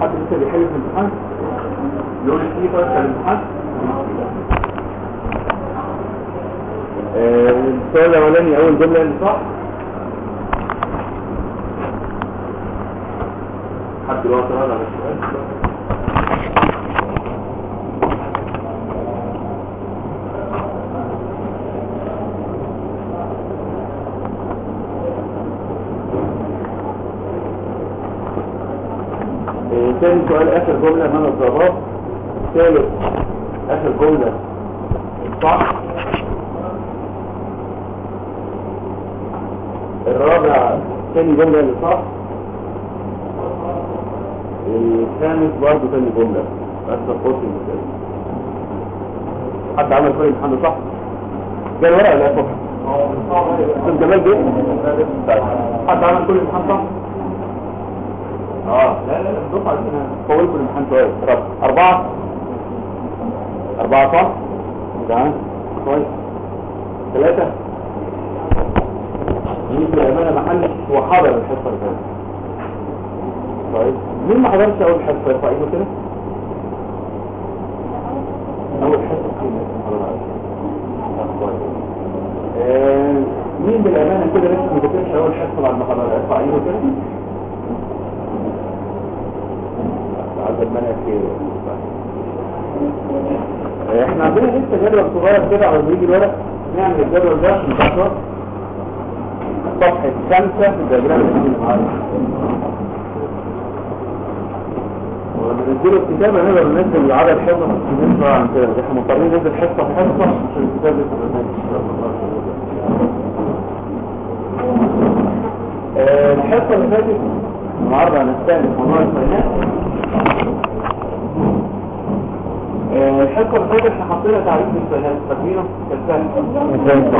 حد لسه بيحل في الامتحان يقول لي طيب في الامتحان آه، السؤال الاولاني اول جمله اللي صح حد دلوقتي رد على السؤال آه، تاني سؤال اخر جمله من الضباب ثالث اخر جمله صح الرابع تاني جملة اللي صح الخامس برضه تاني جملة بس القوس المثالي حد عمل كل الامتحان ده صح؟ جاي الورقة ولا فوق؟ استاذ جمال جه؟ طيب. حد عمل كل الامتحان صح؟ اه لا لا لا الدفعة دي انا طولت الامتحان شوية طب أربعة أربعة صح؟ تمام كويس ثلاثة مين بأمانة محل وحضر الحصة اللي فاتت طيب مين ما حضرش أول حصة يرفع ايده كده؟ أول حصة كده آه، مين بالأمانة كده لسه ما ذاكرش أول حصة بعد ما حضر يرفع ايده كده؟ عدد منع خير آه، احنا عندنا لسه جدول صغير كده على ما يجي الورق نعمل الجدول ده مباشرة صفحة خمسة في الدياجرام اللي معانا ولما ننزله الكتاب هنقدر ننزل العدد حصص بالنسبة عن كده احنا مضطرين ننزل حصة بحصة عشان الكتاب لسه ما آه، الحصة اللي فاتت النهارده هنستهدف موضوع الفاينانس آه، الحصة اللي فاتت احنا حطينا تعريف للفاينانس فاكرينه؟ كان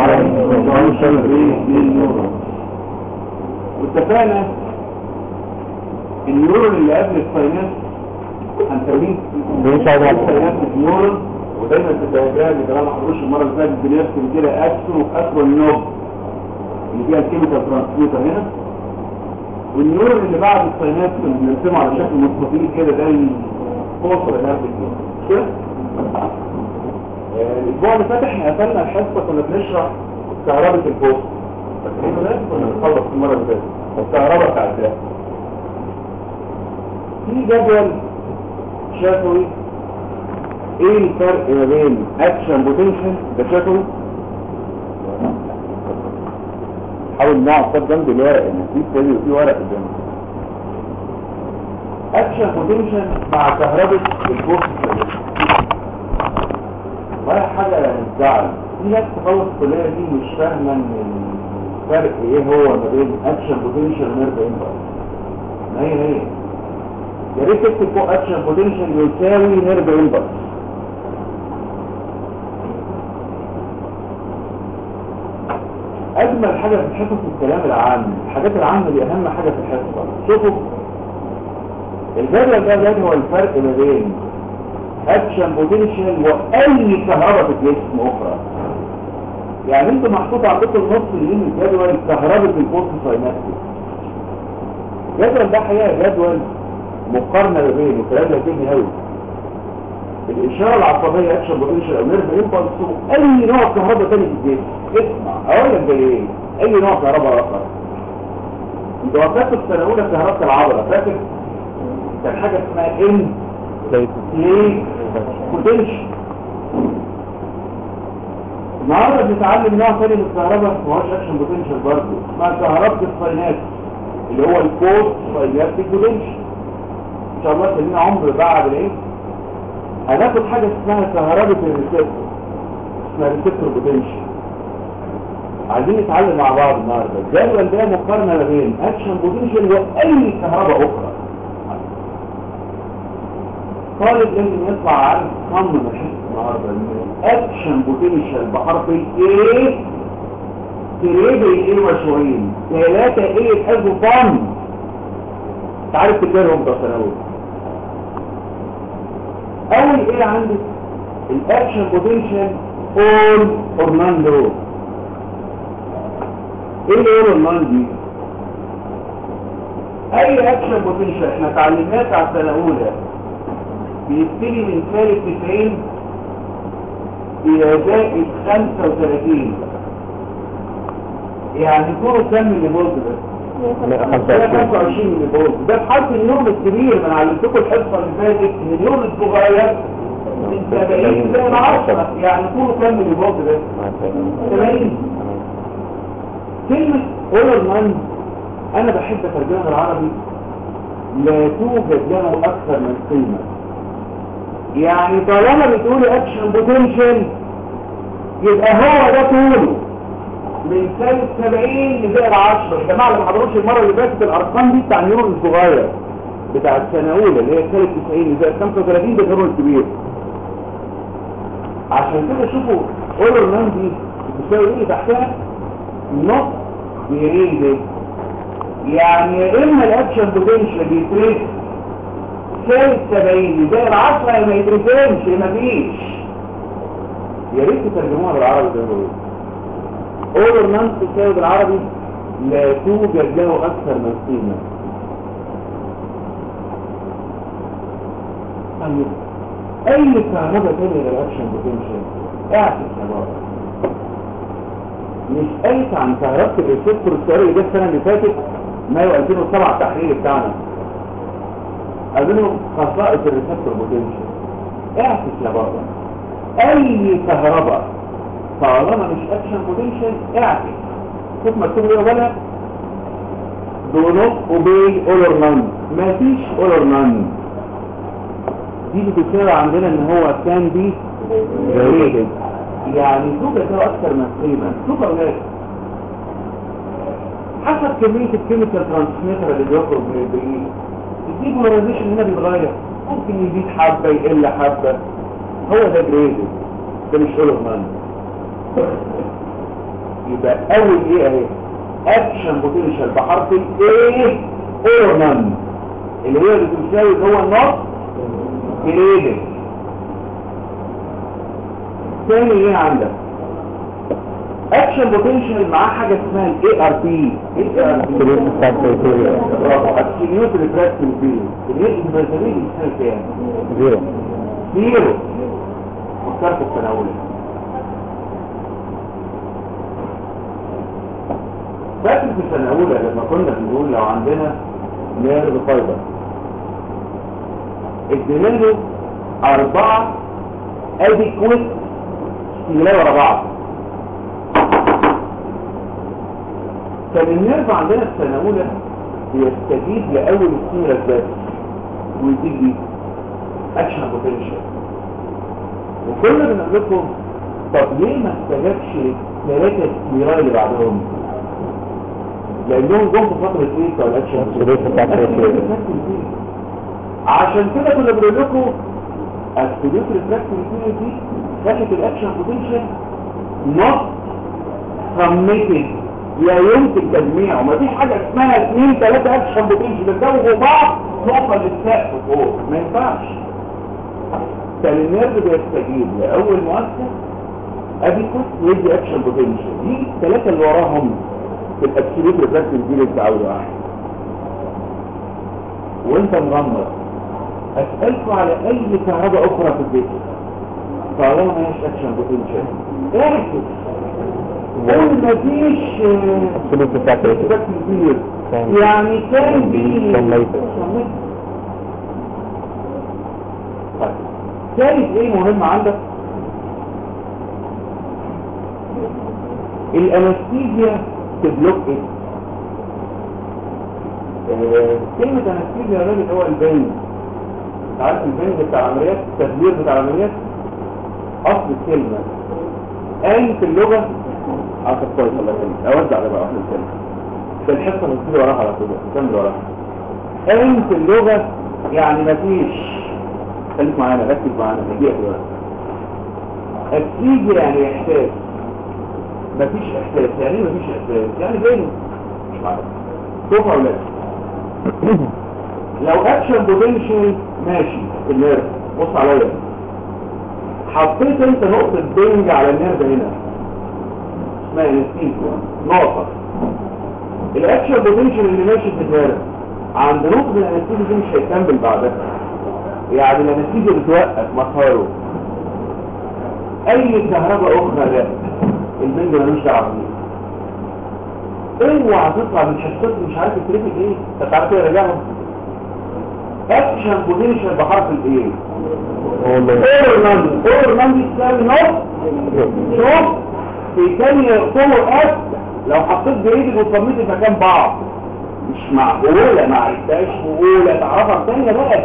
سهل واتفقنا النيورون اللي قبل الفاينانس هنسميه الفاينانس نيورون ودايما في الدياجرام اللي كلام حضروش المره اللي فاتت بنرسم كده اكسون واكسون نوب اللي فيها الكيميكال ترانسميتر هنا والنيورون اللي بعد الفاينانس اللي بنرسمه على شكل مستطيل كده ده الفوصل اللي قبل كده آه، الاسبوع اللي فات احنا قفلنا الحصه كنا بنشرح كهرباء الفوصل فاكرين ده كنا بنخلص المره اللي فاتت الكهرباء بتاعت ده في جدول شافوي ايه الفرق ما بين اكشن بوتنشال ده شافوي حاول نقعد طب جنب الورق ان في كتابي وفي ورق قدامك اكشن بوتنشال مع كهرباء الفوصل ولا حاجة تزعل في ناس تخلص الكلية دي مش فاهمة ان الفرق ايه هو ما بين اكشن بوتنشال ونيرف امبلس ما هي هي يا ريت تكتب فوق اكشن بوتنشال يساوي نيرف امبلس اجمل حاجة في الحصص الكلام العام الحاجات العامة دي اهم حاجة في الحصة شوفوا الجدول ده جدول الفرق ما بين اكشن بوتنشال واي كهرباء في الجسم اخرى يعني انت محطوط عندكم النص اليمين الجدول كهرباء البوست ساينابتيك الجدول ده حقيقه جدول مقارنه ما بين الكلام ده يتم قوي الاشاره العصبيه اكشن بوتنشال او نيرف امبلس اي نوع كهرباء تاني في الجسم اسمع اقول لك زي ايه اي نوع كهرباء اخر انت وقفت في سنه اولى كهرباء العضله فاكر كان حاجه اسمها ان ليه بوتنش النهارده بنتعلم نوع ثاني من الكهرباء ما هوش اكشن بوتنشال برضه اسمها كهرباء الفاينات اللي هو البوست فايناتيك بوتنش ان شاء الله خلينا عمر بعد الايه هناخد حاجه اسمها كهرباء الريسبتور اسمها ريسبتور بوتنش عايزين نتعلم مع بعض النهارده الجدول ده مقارنه ما بين اكشن بوتنشال واي كهرباء اخرى طالب لازم يطلع عن صمم الحس النهارده ان اكشن بوتنشال بحرف الايه تريد الايه مشروعين ثلاثة ايه الحزب صم تعرف تجارهم ده ثانوي اول ايه عندك الاكشن بوتنشال اول اور نان لو ايه الاول اور نان دي اي اكشن بوتنشال احنا اتعلمناه على السنه الاولى بيبتدي من ثالث 90 الى زائد 35 يعني طوله كام ملي فولت بس ده 25 ملي فولت ده بحرف النور الكبير ما انا علمتكم الحصه اللي فاتت ان النور الصغير من 70 زي 10 يعني طوله كام ملي فولت بس 70 كلمه اولر مان انا بحب اترجمها بالعربي لا توجد له اكثر من قيمه يعني طالما بتقولي اكشن بوتنشال يبقى هو ده طوله من سالب 70 لزائد 10 يا جماعه اللي ما حضروش المره اللي فاتت الارقام دي بتاع النيورون الصغير بتاع السنه اولى اللي هي سالب 90 لزائد 35 ده النيورون الكبير عشان كده شوفوا اولر مان دي بتساوي ايه تحتها نص جريدة يعني يا اما الاكشن بوتنشال بيتريس سالب 70 لزائد 10 ما يترسمش ما فيش يا ريت تترجموها بالعربي زي ما بقول اولر نانس تساوي بالعربي لا توجد له اكثر من قيمه طيب اي كهرباء تانية غير اكشن بوتنشال اعكس يا بابا مش قايت عن كهرباء الريسبتور السؤال اللي جه السنه اللي فاتت مايو 2007 التحليل بتاعنا قالوا خصائص الريسبتور بوتنشال اعكس يا بابا اي كهرباء طالما مش اكشن بوتنشال اعكس شوف مكتوب ايه ولا دو نوت اوبي اولر نان مفيش اولر نان دي بتساوي عندنا ان هو كان بي جريدد يعني توجد له اكثر من قيمه شوف اولاد حسب كميه الكيميكال ترانسميتر اللي بيخرج من البريد الديبولاريزيشن هنا بيتغير ممكن يزيد حبه يقل حبه هو ده جريدد ده مش اولر نان يبقى اول ايه اهي اكشن بوتنشال بحرف الايه اور نان اللي هي اللي بتساوي اللي هو النص جريدد تاني ايه عندك اكشن بوتنشال معاه حاجه اسمها الاي ار بي ايه ار بي اكسيليوت ريفراكتيف بي اللي هي الانفرتابيل بتساوي كام زيرو زيرو فكرت في السنه الاولى فاكر في السنة الأولى لما كنا بنقول لو عندنا نيرف فايبر ادينا له أربعة اديكويت ستيمولاي ورا بعض كان النيرف عندنا في السنة الأولى بيستجيب لأول ستيمولاس بس ويديك اكشن بوتنشال وكنا بنقول لكم طب ليه ما استجابش ثلاثة ستيمولاي اللي بعدهم؟ لانهم جم في فتره ايه بتاع الاكشن Activation بتاع التركيز. عشان كده كنا بنقول لكم السلوك ريفراكتوري دي خلت الاكشن بوتنشال نوت سميتد لا يمكن تجميعه مفيش حاجه اسمها اثنين ثلاثه اكشن بوتنشال بيتجاوبوا بعض نقطه للسقف فوق ما ينفعش فالنيرف بيستجيب لاول مؤثر اديكوت ويدي اكشن بوتنشال دي الثلاثه اللي وراهم في الابسوليت ريفراكتيف دي اللي بتعود واحد وانت مغمض اسالكوا على اي كهرباء اخرى في البيت طالما ما هيش اكشن بوتنشال اعكس قول مفيش Absolute saturated. ريفراكتيف دي كان- يعني كان بي كان ميت. كان طيب ثالث ايه مهم عندك الانستيزيا تبلوك ايه آه، كلمة انستيزيا يا راجل هو البنج عارف البنج بتاع العمليات التدبير بتاع العمليات اصل الكلمة قال في اللغة عارف كويس الله يخليك اودع ده بقى اصل الكلمة ده الحصة نبتدي وراها على طول كمل وراها قال في اللغة يعني مفيش خليك معانا ركز معانا نجيك دلوقتي السيج يعني احساس مفيش احساس يعني ايه مفيش احساس يعني بينه مش عارف شوف يا اولاد لو اكشن بوتنشال ماشي في النيرف بص عليا حطيت انت نقطة بنج على النيرف هنا اسمها انستيكو نقطة الاكشن بوتنشال اللي ماشي في النيرف عند نقطة الانستيزي دي مش هيكمل بعدها يعني الانستيزي بتوقف مساره اي كهرباء اخرى لا البنج ملوش دعوه بيها اوعى تطلع من حصتك مش عارف التريفيك ايه انت عارف كده راجعهم اكشن بوتنشال بحرف الايه اورنان اورنان دي تساوي نص شوف في تاني صور اف لو حطيت بايدك وصميت في مكان بعض مش معقولة ما عرفتهاش معقولة تعرفها تانية بقى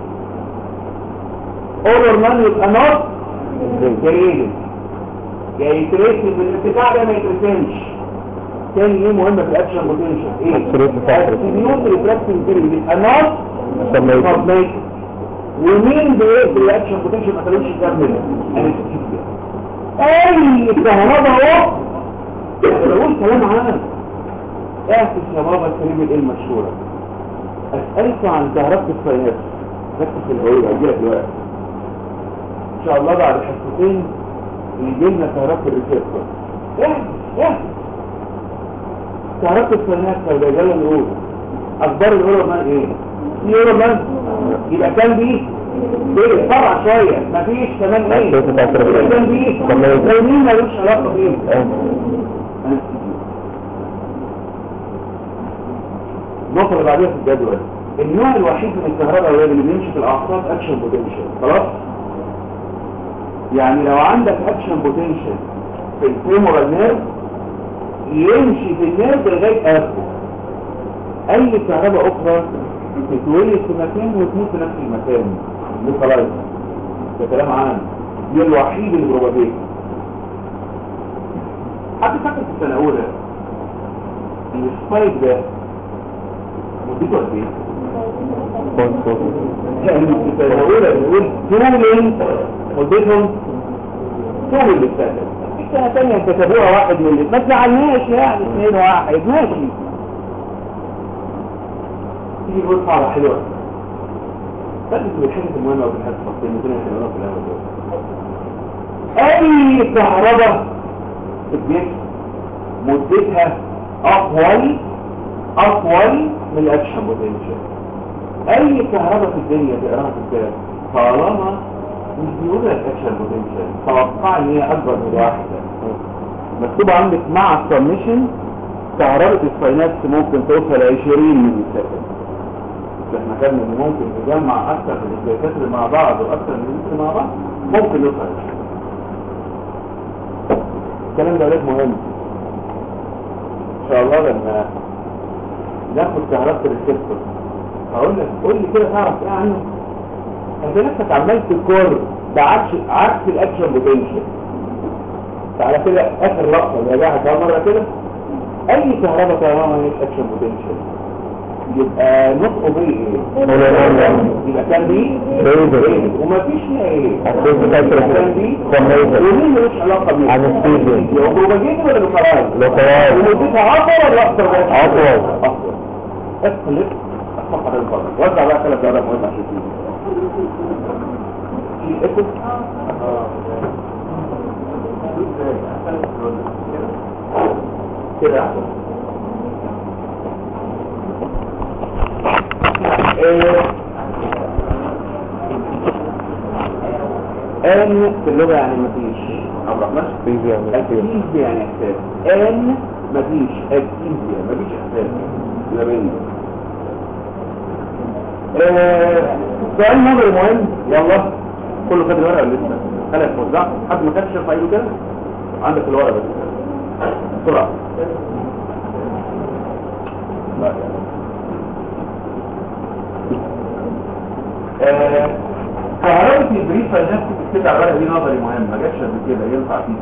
اورنان يبقى نص جيد يا يترسم بالارتفاع ده ما يترسمش تاني ايه مهمة في الاكشن بوتنشال ايه؟ Absolute factor. السيميوت ريفراكتنج بيريد يبقى نص Submated. سبميت ومين بيقدر الرياكشن بوتنشال ما خلوش يكمل انستيزيا اي كهرباء اهو انا بقول كلام عام اعكس يا بابا الكريم الايه المشهوره اسالكم عن كهرباء السينات ركز في البعيد هجيلك دلوقتي ان شاء الله بعد حصتين يجي لنا كهرباء الريسيرفر اعكس اعكس كهرباء السينات لو جاي نقول اخبار الاولى مان ايه في اولى مان يبقى كان دي ايه فرع شويه مفيش كمان ايه Absolute factor. يبقى كان دي Submated. مين ملوش علاقه بيه اه النقطة اللي بعديها في الجدول النوع الوحيد من الكهرباء هو اللي بيمشي في الأعصاب أكشن بوتنشال خلاص؟ يعني لو عندك أكشن بوتنشال في الفيمورال نيرف يمشي في النيرف لغاية آخره أي كهرباء أخرى تتولد في مكان وتموت في نفس المكان دي خلاص ده كلام عام دي الوحيد اللي بروبابيل حد فاكر في السنة الأولى السبايك ده مدته قد ايه؟ يعني في السنة الأولى بنقول تولين مدتهم تولين بالسنة في سنة تانية كتبوها واحد يولد ما تزعلناش يعني اثنين واحد ماشي تيجي تقول صعبة حلوة فاتت بالحاجة المهمة وبالحاجة الفصلية مثل ما كنا في الأول دول. أي كهرباء في الجسم مدتها أطول أطول من الأكشن بوتنشال أي كهرباء في الدنيا تقراها في الكتاب طالما مش بيقول لك أكشن بوتنشال توقع إن هي أكبر من واحدة مكتوب عندك مع السبمشن كهرباء الساينابس ممكن توصل 20 ملي سكند احنا خدنا ان ممكن نجمع اكثر من الكتر مع بعض واكثر من الكتر مع بعض ممكن يوصل الكلام ده ولاد مهم ان شاء الله لما ناخد كهرباء الريسبتور هقول لك قول لي كده تعرف ايه عنه انت نفسك عمال تكر ده عكس عكس الاكشن بوتنشال تعالى كده اخر لقطه نراجعها كمان مره كده اي كهرباء طالما هي اكشن بوتنشال يبقى نطقه بيه ايه يبقى كان دي بيه. ومفيش فيها ايه Absolute factor. كان دي Submated. ومين ملوش علاقه بيه Anesthesia. وبروباجين ولا لوكالايز Localized. ومدتها اطول ولا اكتر أطول. اطول اختلف اصبح هذا الفضل وزع بقى ثلاث دقائق مهم عشان تيجي في اكل كده احسن ان في اللغة يعني مفيش عبد الرحمن Easy and easy. اكيد يعني احساس ان مفيش اكيد يعني مفيش احساس يبقى بيني آه، سؤال نظري مهم يلا كله خد الورقه اللي لسه خلاص وزعت حد ما كانش يرفع ايده كده عندك الورقه بس بسرعه لا آه، كهرباء البريد فالناس بتكتب على الورقه دي نظري مهم ما جاتش قبل كده ينفع فيه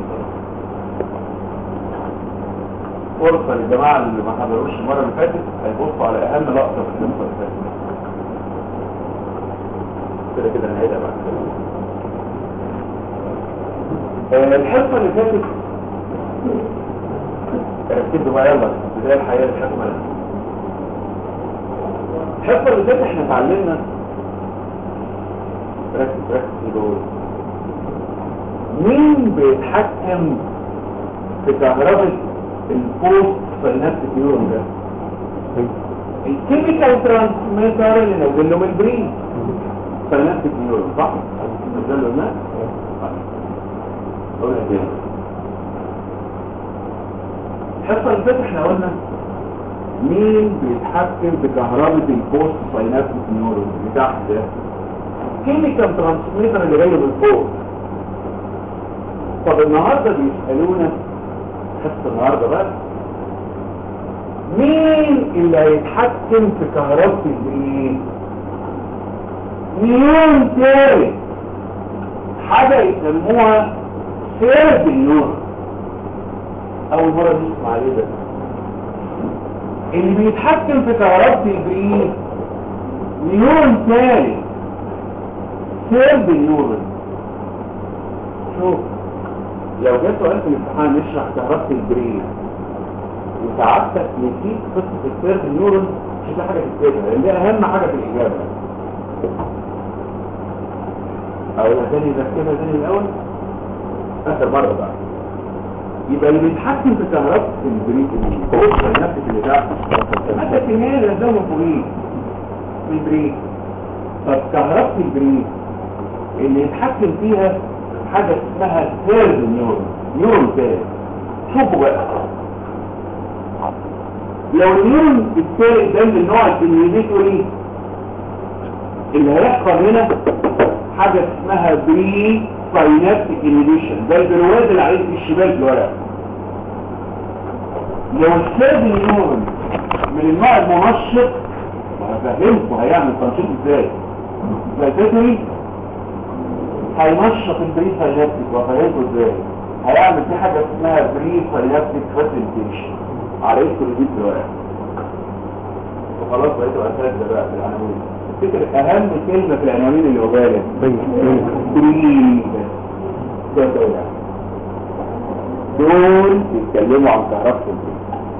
فرصه للجماعه اللي ما حضروش المره اللي فاتت هيبصوا على اهم لقطه في الحصه اللي فاتت كده كده نهايتها بعد كده آه، الحصه اللي فاتت ركزوا بقى يلا بدايه الحياه الحكمه الحصه اللي فاتت احنا اتعلمنا ركز ركز في دول مين بيتحكم في كهرباء البوست ساينابتيك نيورون ده الكيميكال ترانسميتر اللي نزل له من البرين سينابتيك نيورون صح؟ نزل له الماء اقول لك ايه الحصه اللي فاتت احنا قلنا مين بيتحكم بكهرباء البوست ساينابتيك نيورون اللي تحت ده كيميكال ترانسميتر اللي جاي من فوق طب النهارده بيسالونا حصه النهارده بقى مين اللي هيتحكم في كهرباء الايه نيون تاني حاجه يسموها سيرب النور اول مره نسمع عليه ده اللي بيتحكم في كهرباء البريد نيون تاني سيرب النور شوف لو جه سؤال في الامتحان نشرح كهرباء البريد وسعادتك نسيت قصه السيرب النورون مش هتلاقي حاجه تكتبها لان دي اهم حاجه في الاجابه اقولها تاني نركبها تاني الاول اخر مره بقى يبقى اللي بيتحكم في كهرباء البريد الكوش نفسك اللي تحت ماده كيميائيه اللي قدامه فوقيه في البريد طب كهرباء البريد اللي يتحكم فيها حاجه اسمها سيرب نيورون نيورون تاني شوفوا بقى لو النيورون الثالث ده من النوع الانهبيتوري اللي هيحصل هنا حاجه اسمها بري ساينابتيك انهبيشن ده البرواد اللي عليه في الشمال في الورق لو السيرب نيورون من النوع المنشط وهفهمكم هيعمل تنشيط ازاي فالبيتوري هينشط البري ساينابتيك وهفهمكم ازاي هيعمل في حاجه اسمها بري ساينابتيك فاسيليتيشن عليك تريد الورق وخلاص بقيت اساتذه بقى في العناوين افتكر اهم كلمه في العناوين اللي وجالك تريد ده ده دول بيتكلموا عن كهرباء البيت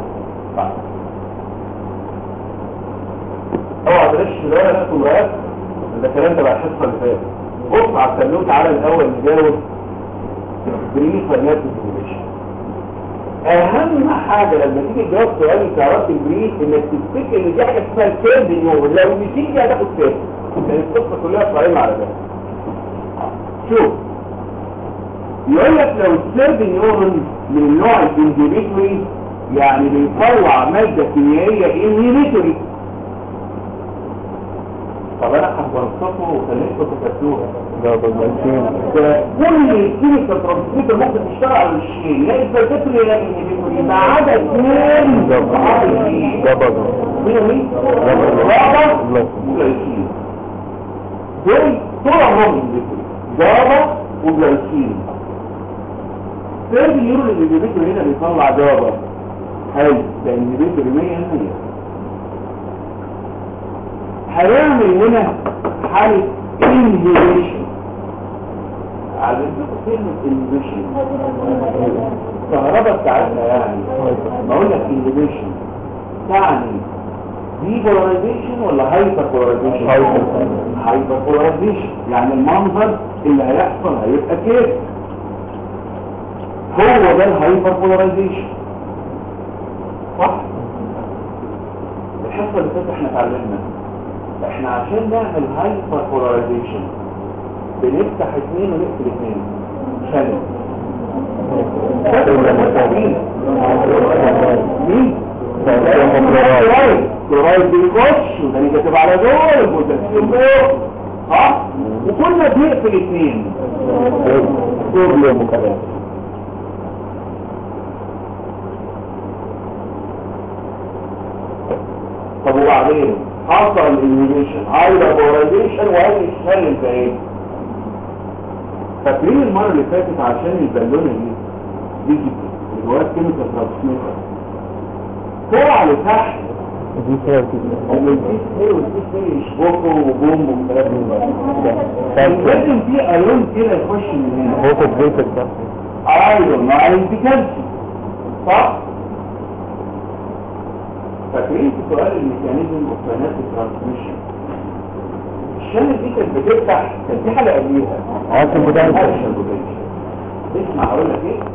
اوعى تغش الورق ده كله ورق ده الكلام تبع الحصه اللي فاتت بص على التابلوت تعالى الاول نجاوب بريف فنيات الانفورميشن اهم حاجة لما تيجي تجاوب سؤال الكهرباء البريد انك تفتكر ان دي حاجة اسمها الكيرد نيورون لو نسيت دي هتاخد كيرد لان القصة كلها قائمة على ده شوف يقول لك لو الكيرد نيورون من النوع الانهبيتوري يعني بيطلع مادة كيميائية انهبيتوري طب انا هتوصفه وخليكم تكتبوها ده بالبنسين كل الكيميكال ترانسميتر ممكن تشتغل على الشيء لا الفلسفه لا الانهبيتوري ما عدا اثنين ده بقى مين ومين؟ جابا. جابا وجلايسين دول طول عمرهم انهبيتوري جابا وجلايسين سيرد اليورو الانهبيتوري هنا بيطلع جابا حلو ده انهبيتوري 100% هيعمل هنا حالة inhibition عايزينكم كلمة inhibition الكهرباء بتاعتنا يعني بقول لك inhibition تعني depolarization ولا hyperpolarization Hyper. hyperpolarization يعني المنظر اللي هيحصل هيبقى كده هو ده الهايبربولاريزيشن صح الحصه اللي فاتت احنا اتعلمنا احنا عشان نعمل هايبر بولاريزيشن بنفتح اثنين ونقفل اثنين شانل مين؟ مين؟ كلورايد كلورايد بيخش وده نيجاتيف على دول والبوتاسيوم فوق صح؟ وكنا بنقفل اثنين صوديوم وكمان طب وبعدين حصل الانهيبيشن هايبر بولاريزيشن وهذه الشل في ايه فاكرين المره اللي فاتت عشان البالونه دي دي اللي هو الكيميكال ترانسميتر طلع لتحت دي ثيرابي ومن دي سي ودي سي يشبكوا وبوم وكلام من ده لازم في ايون كده يخش من هنا فوتو بريتك ده ايوه مع الانتكاسي صح فاكرين في سؤال الميكانيزم اوف فاينانس ترانسميشن الشانل دي كانت بتفتح كان في حاجه قبليها عاصم بوتنشال. Action potential. اسمع هقول لك ايه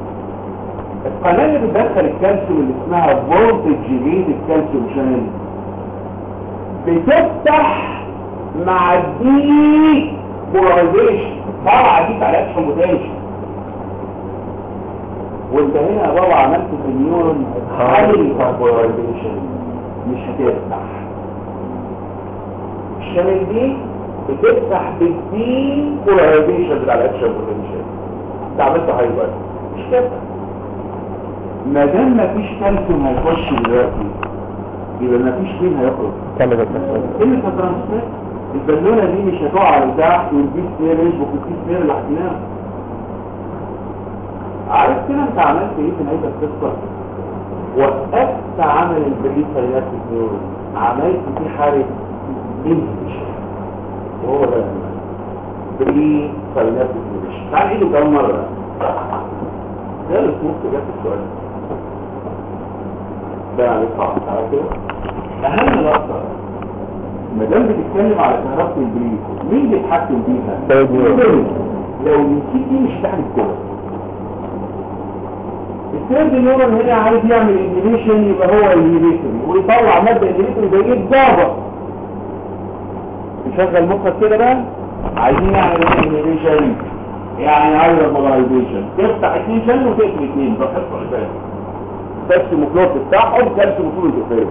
القناه اللي بتدخل الكالسيوم اللي اسمها فولتج جديد الكالسيوم شانل بتفتح مع الدي بولاريزيشن طبعا دي على اكشن بوتنشال وانت هنا يا بابا عملت في النيورون هاي بولاريزيشن مش هتفتح الشمال دي بتفتح بالدي بولاريزيشن بتاع الاكشن بوتنشال انت عملت هايبر مش تفتح ما دام مفيش كالسيوم هيخش دلوقتي يبقى مفيش مين هيخرج كمل التسويق كلمة الترانسفير البالونة دي مش هتقع على تحت والبيس سير يشبك البيس سير اللي حكيناه عارف كده انت عملت ايه في نهاية القصة وقفت عمل البريد سيناتيك نيورون عملت فيه حالة انهبيشن وهو ده بري سيناتيك نيورون تعال ايده كم مرة ده اللي اسمه جاب السؤال ده عليه صعب تعال كده اهم لقطة ما دام بتتكلم على كهرباء البريد مين بيتحكم فيها؟ سيد نيورون. لو نسيت دي مش هتعمل كده الثيرد نيورون هنا عايز يعمل انهبيشن يبقى هو انهبيتوري ويطلع ماده انهبيتوري زي الجافا نشغل مخك كده بقى عايزين نعمل انهبيشن يعني عايز مولايزيشن تفتح اثنين شن وتقفل اثنين ده حصه عباده بس مكلوب تفتحهم كبس مكلوب تقفله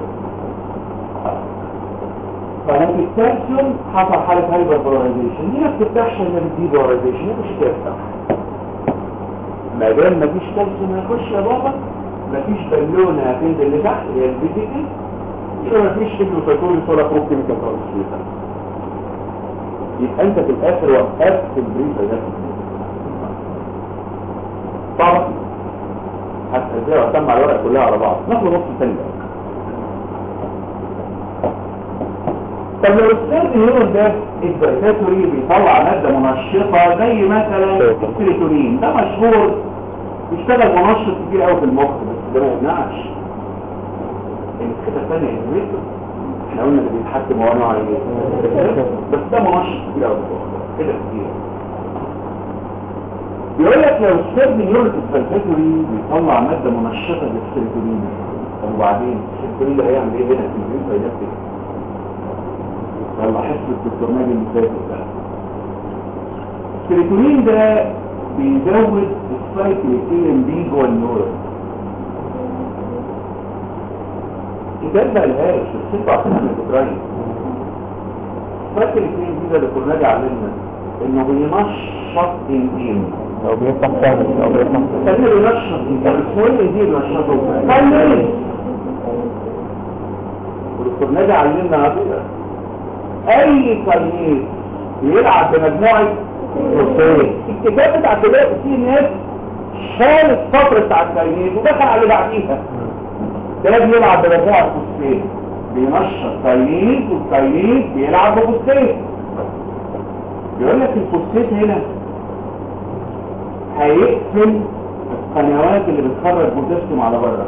فلما الكالسيوم حصل حالة هايبر بولايزيشن دي ما بتفتحش الا بالدي بولايزيشن مش هتفتح ما دام مفيش كالسيوم هيخش يا بابا مفيش بالونه هتنزل لتحت هي البي دي دي يبقى مفيش سيكلوسايتولي ولا بروك كيميكال ترانسفير يبقى انت في الاخر وقفت البريفا ده طبعا حتى ازاي واسمع الورق كلها على بعض ناخد نص ثانيه طب لو السيرد نيورون ده الفيتاتوري بيطلع مادة منشطة زي مثلا السيروتونين ده مشهور بيشتغل منشط كتير قوي في المخ بس ده ما يمنعش ان الحته الثانيه انهبيتور احنا قلنا اللي بيتحكم هو نوع ايه بس ده منشط كتير قوي في المخ كده كتير بيقول لك لو السيرد نيورون الفيتاتوري بيطلع مادة منشطة للسيروتونين طب وبعدين السيروتونين ده هيعمل ايه هنا في البرين فينفذ يلا حس الدكتور ناجي اللي فاتت ده السيروتونين ده بيزود السايكل اي ام بي جوه النورون كتاب ما لهاش الست عشان الاوكراني فاكر الاثنين دي ده دكتور ناجي علمنا انه بينشط الدين او بيفتح ثاني او بيفتح خليه بينشط الدين اسمه ايه دي بينشطه قليل ودكتور ناجي علمنا على كده اي قرنيس بيلعب بمجموعة نصين الكتاب بتاع دلوقتي فيه ناس شال السطر بتاع القرنيس ودخل على اللي بعديها ده بيلعب بمجموعة نصين بينشط قرنيس والقرنيس بيلعب بفوسفات بيقول لك الفوسفات هنا هيقفل القنوات اللي بتخرج بوتاسيوم على بره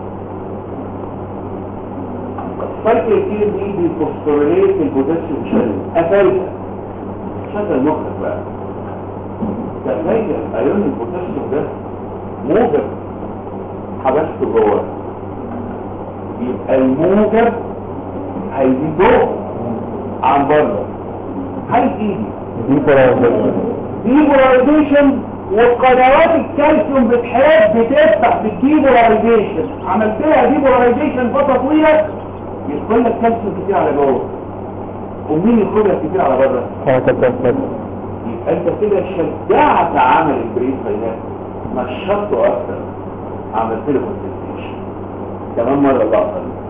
فرق كتير دي بيفوسفوريليت البوتاسيوم شل قفلت شغل مخك بقى تخيل ايون البوتاسيوم ده موجب حبسته جوه يبقى الموجب هيزيد جوه عن بره هيزيد دي بولاريزيشن ديبولايزيشن وقنوات الكالسيوم بتحب بتفتح بالديبولايزيشن عملت لها ديبولايزيشن فتره طويله يدخل لك كالسيوم كتير على جوه ومين يدخل لك كتير على بره كانت التسويق يبقى انت كده شجعت عمل البرين فاينات نشطته اكتر عملت له كونسنتريشن كمان مره اللقطه دي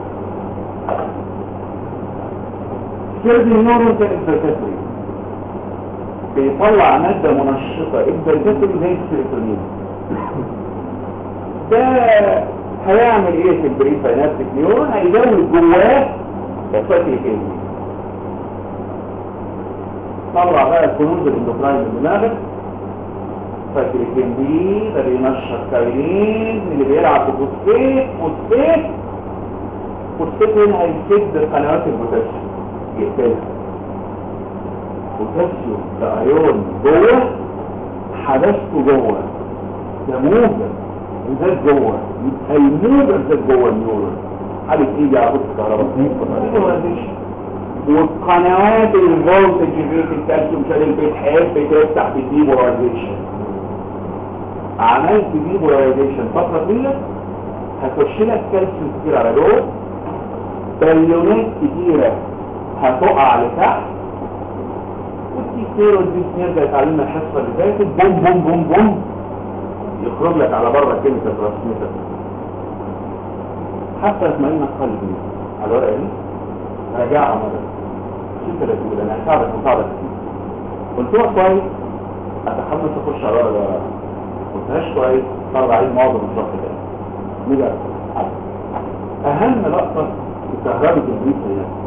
سيرد النورون ده الفيرتاتوري بيطلع مادة منشطة الفيرتاتوري زي السيروتونين ده هيعمل ايه في البرين فايناتيك نيورون هيزود جواه فاتي ايه طلع بقى الكنوز الاندوكراين من دماغك فاكرين دي ده بينشط كاينين اللي بيلعب بفوسفيت فوسفيت فوسفيت هنا هيسد قنوات البوتاسيوم يقتلها بوتاسيوم ده ايون جوه حبسته جوه ده موجب وزاد جوه يبقى الموجب زاد جوه النيورون حالة ايه يا عبود الكهرباء والقنوات الفولتج في الكالسيوم شانل بتحب تفتح بالديبولايزيشن عملت ديبولايزيشن فترة طويلة هتخش لك كالسيوم كتير على جوه باليونات كتيرة هتقع لتحت والتيستيرون دي نرجع اتعلمنا الحصة اللي فاتت بوم بوم بوم بوم يخرج لك على بره كلمة ترانسميتر حتى اطمئن قلبي على الورقة دي راجعها مرة مش انت اللي تقول انا هساعدك وساعدك قلت له كويس اتحمس اخش على الورقة ده قلتهاش كويس صار عليه معظم الشرح ده ليه بقى؟ اهم لقطة في كهرباء البيت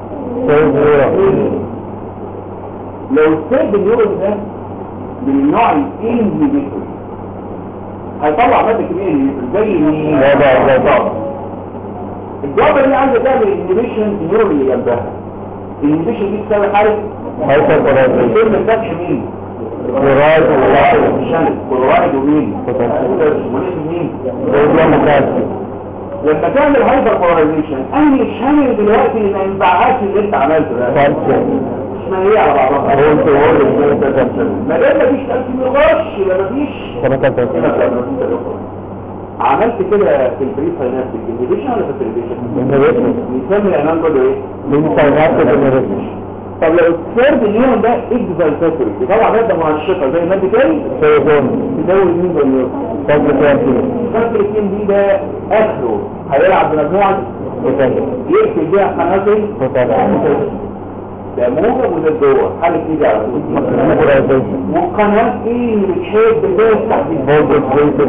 هي لو السيد اليورو ده من النوع الانهبيتور هيطلع مادة كمية انهبيتور زي مين؟ لا، لا، لا، لا. الجوابة دي عايزة تعمل انهبيشن النيورو اللي جنبها الانهبيشن دي تساوي حاجة هايبر يتم فتح مين؟ كلورايد وكالسيوم. الشمس كلورايد ومين؟ بوتاسيوم. ونقل مين؟ صوديوم وكالسيوم. لما تعمل هايبر بولاريزيشن انهي شامل دلوقتي ما ينفعهاش اللي انت عملته ده كالسيوم. اسمها ايه على بعضها؟ قلت وقلت. ما دام مفيش كالسيوم يغش يبقى مفيش كما كان عملت كده في البري ساينابتيك انهبيشن ولا فاسيليتيشن؟ انهبيشن. يسمي العنوان كله ايه؟ من ساينابتيك انهبيشن. طب لو الثيرد نيون ده اكزالتاتوري بيطلع ماده منشطه زي ماده تاني سيكون تزود مين زي النيون فضل كالسيوم. فاكر الكين دي ده اخره هيلعب بمجموعه بوتاسيوم. يقفل بيها قناتين بوتاسيوم. ده موجب وده جوه حالة ايه ده على طول نيبولايزيشن. والقناه ايه اللي بتحب تفتح دي فولتج ريتد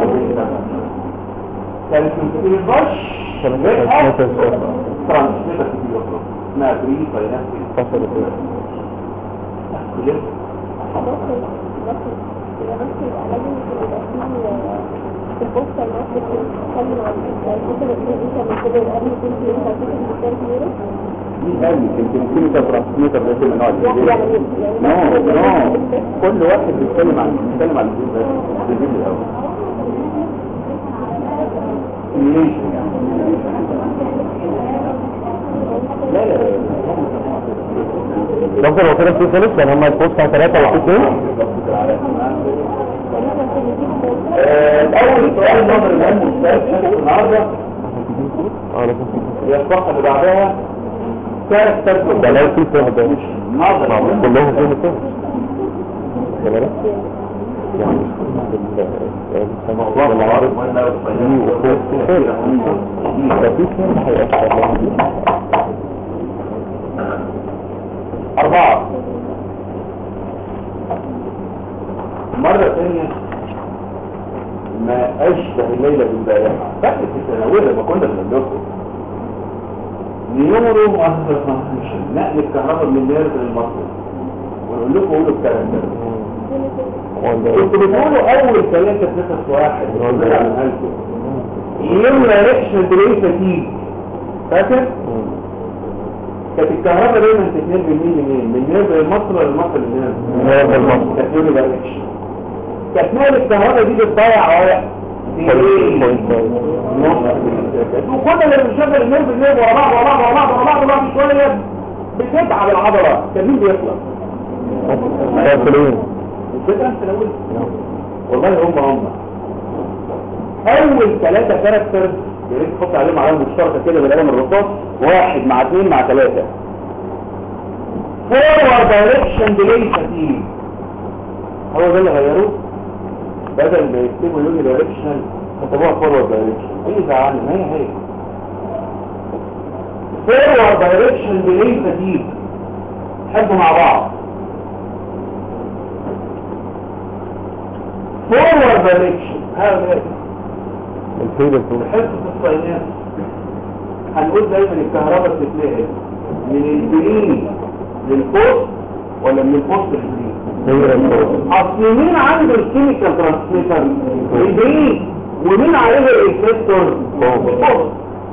كانت في الغش ترانسميتر ترانسميتر كتير اسمها بري فاينانسي فصل دي قال يمكن كلمة ترانسميتر ده كلمة نوع نو نو كل واحد بيتكلم عن بيتكلم عن الجزء ده الجزء الاول ليش لا لا لا دكتور هو كده في خلص يعني هم البوست بتاع ثلاثة وفي اثنين الأول سؤال نظر العلم والسؤال النهاردة اه لازم هي الصفحة اللي بعدها ثلاث ترتب ده لو في فهم ده نظر العلم كلهم فيهم فهم ده بالك يعني والله العارض وانا في فهم هيأثر أربعة مرة ثانية ما أشبه الليلة بالبارحة فاكر في الثانوية لما كنا بندرسه نيورو مؤثر فانكشن نقل الكهرباء من النيرف للمصل ونقول لكم قولوا الكلام ده كنت بتقولوا أول ثلاثة نفس واحد ربنا عملها لكم يملى ريكشن دلوقتي فتيج فاكر؟ كانت الكهرباء دايما تتنقل من مين لمين؟ من نيرف للمصل ولا المصل للنيرف؟ نيرف للمصل. كانت يملى ريكشن تكمل الكهرباء دي بتضيع وقت وكل اللي بنشغل النيرف النيرف ورا بعض ورا بعض ورا بعض ورا بعض ورا بعض شويه بتتعب العضله كان مين بيخلص؟ كافرين كده انت الاول والله هم هم اول ثلاثة كاركتر يا ريت تحط عليهم علامة مشتركة كده بالقلم الرصاص واحد مع اثنين مع ثلاثة فورورد دايركشن ديلي فتيج هو ده اللي غيروه بدل ما يكتبوا يوني دايركشن كتبوها فورورد دايركشن ايه زعلني ما هي هي فورورد دايركشن ديلي فتيج حبوا مع بعض فورورد دايركشن هذا الفيدر حصة الصينية هنقول دايما الكهرباء بتتنقل من البرين للبوست ولا من البوست للبرين هي الفوق اصل مين عنده الكيميكال ترانسميتر البرين ومين عليه الريسبتور البوست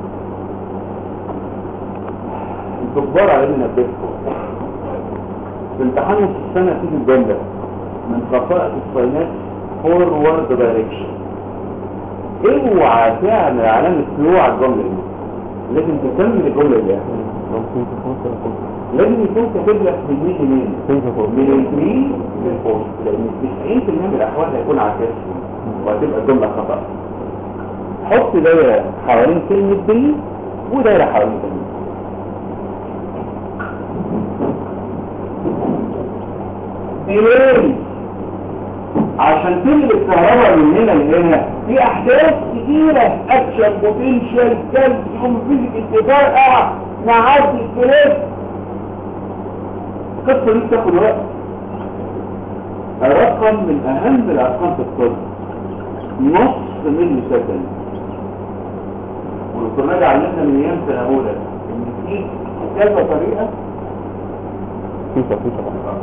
الكبار علينا نبهكم في امتحان نص السنة تيجي الجملة من خصائص الصينات فورورد دايركشن اوعى تعمل علامة فلو على الجملة دي لازم تكمل الجمله اللي ممكن تكون تكون لازم يكون كاتب لك من مين لمين تكون من البري للبوست لان 90% من الاحوال هيكون عكسهم وهتبقى الجمله خطا حط دايره حوالين كلمه بري ودايره حوالين كلمه ديلي عشان تنقل الكهرباء من هنا لهنا في احداث كتيره اكشن بوتنشال كالسيوم فيزيك انتفاع نعدي الكلام القصه دي بتاخد وقت الرقم من اهم الارقام في الطب نص ملي سكند والدكتور ناجي علمنا من ايام سنه اولى ان في كذا طريقه في في طبعا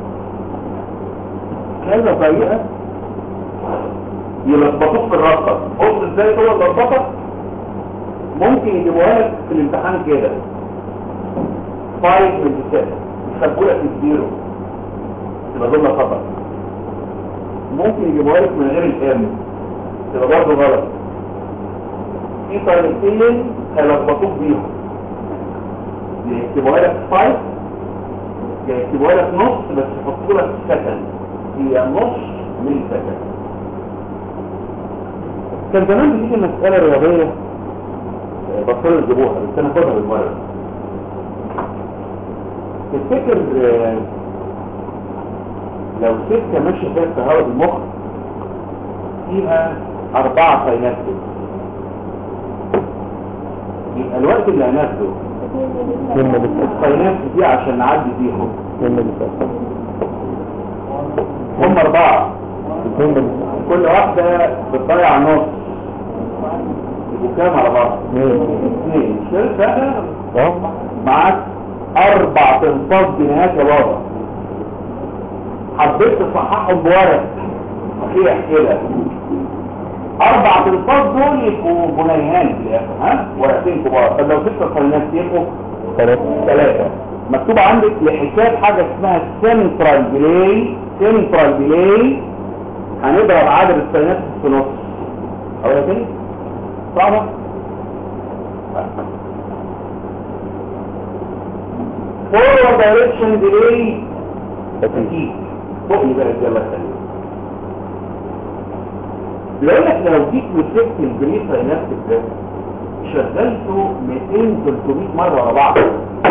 كذا طريقه يلخبطوك في الرقم بص ازاي هو اللخبطه ممكن يجيبوها لك في الامتحان كده 5 من 6 يخبوا لك الزيرو تبقى جمله خطا ممكن يجيبوها لك من غير الام تبقى برضه غلط في طريقتين هيلخبطوك بيهم يكتبوها لك 5 يكتبوها لك نص بس يحطوا لك سكند هي نص من سكند كان زمان بتيجي مسألة رياضية آه، بطلوا يجيبوها بس انا خدها بالمرة تفتكر آه، لو سكة ماشية فيها كهرباء المخ فيها أربعة سينابتس يبقى الوقت اللي هناخده اتنين ملي السينابتس دي عشان نعدي فيهم اتنين ملي سكند هم أربعة اتنين ملي كل واحدة بتضيع نص يبقوا كام على بعض؟ اثنين اثنين شلت انا اه معاك اربع تنفاض جنيهات يا بابا حبيت تصححهم بورق صحيح كده اربع تنفاض دول يبقوا بنيهان في الاخر ها ورقتين كبار طب لو ستة قينات يبقوا ثلاثة ثلاثة مكتوب عندك لحساب حاجة اسمها سنترال ديلي سنترال ديلي هنضرب عدد السينات في نص او يا تاني صعبة فورورد دايركشن ديلي اكيد فوقني بقى يلا الثانية بيقول لك لو جيت مسكت البري ساينابتك ده شغلته 200 300 مرة ورا بعض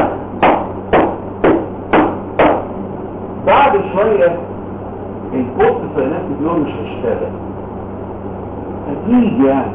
بعد شوية البوست ساينابتك دول مش هيشتغل اكيد يعني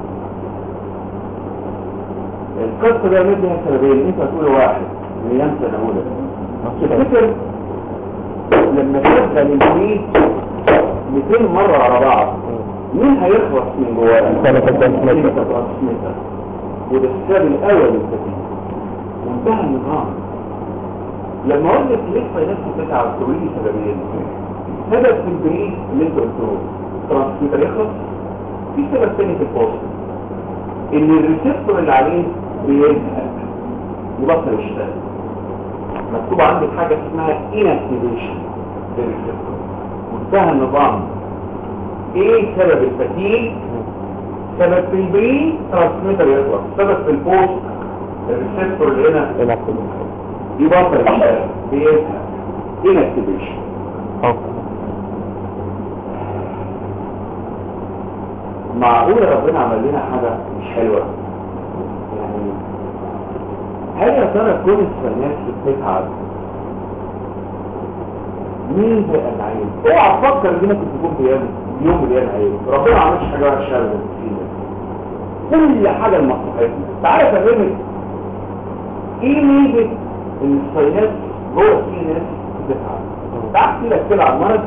القصة ده مديها سببين انت هتقول واحد من ايام سنة اولى تفتكر لما تشغل البريد 200 مرة على بعض مين هيخلص من جواه؟ سنة الترانسميتر. سنة الترانسميتر. وده السبب الاول للتكليف وانتهى النظام لما اقول لك ليه فاينانس بتاع تقول لي سببين سبب في البريد اللي انت قلته الترانسميتر يخلص في سبب تاني في البوست ان الريسبتور اللي عليه بيزهق يبطل يشتغل مكتوب عندك حاجه اسمها inactivation للريسبتور وانتهى النظام ايه سبب الفتيل سبب في البري ترانسميتر يخلص سبب في البوست الريسبتور اللي هنا الى كل يبطل يشتغل بيزهق inactivation اه معقول ربنا عمل لنا حاجة مش حلوة يعني هل يا ترى كل السنوات بتتعب مين بقى العيب اوعى تفكر ان ممكن تكون بيوم يوم مليان عيب ربنا ما عملش حاجة وحشة ابدا فينا كل حاجة لمصلحتنا تعالى افهمك ايه ميزة ان السينات جوه السينات بتتعب تعال احكي لك كده عن مرض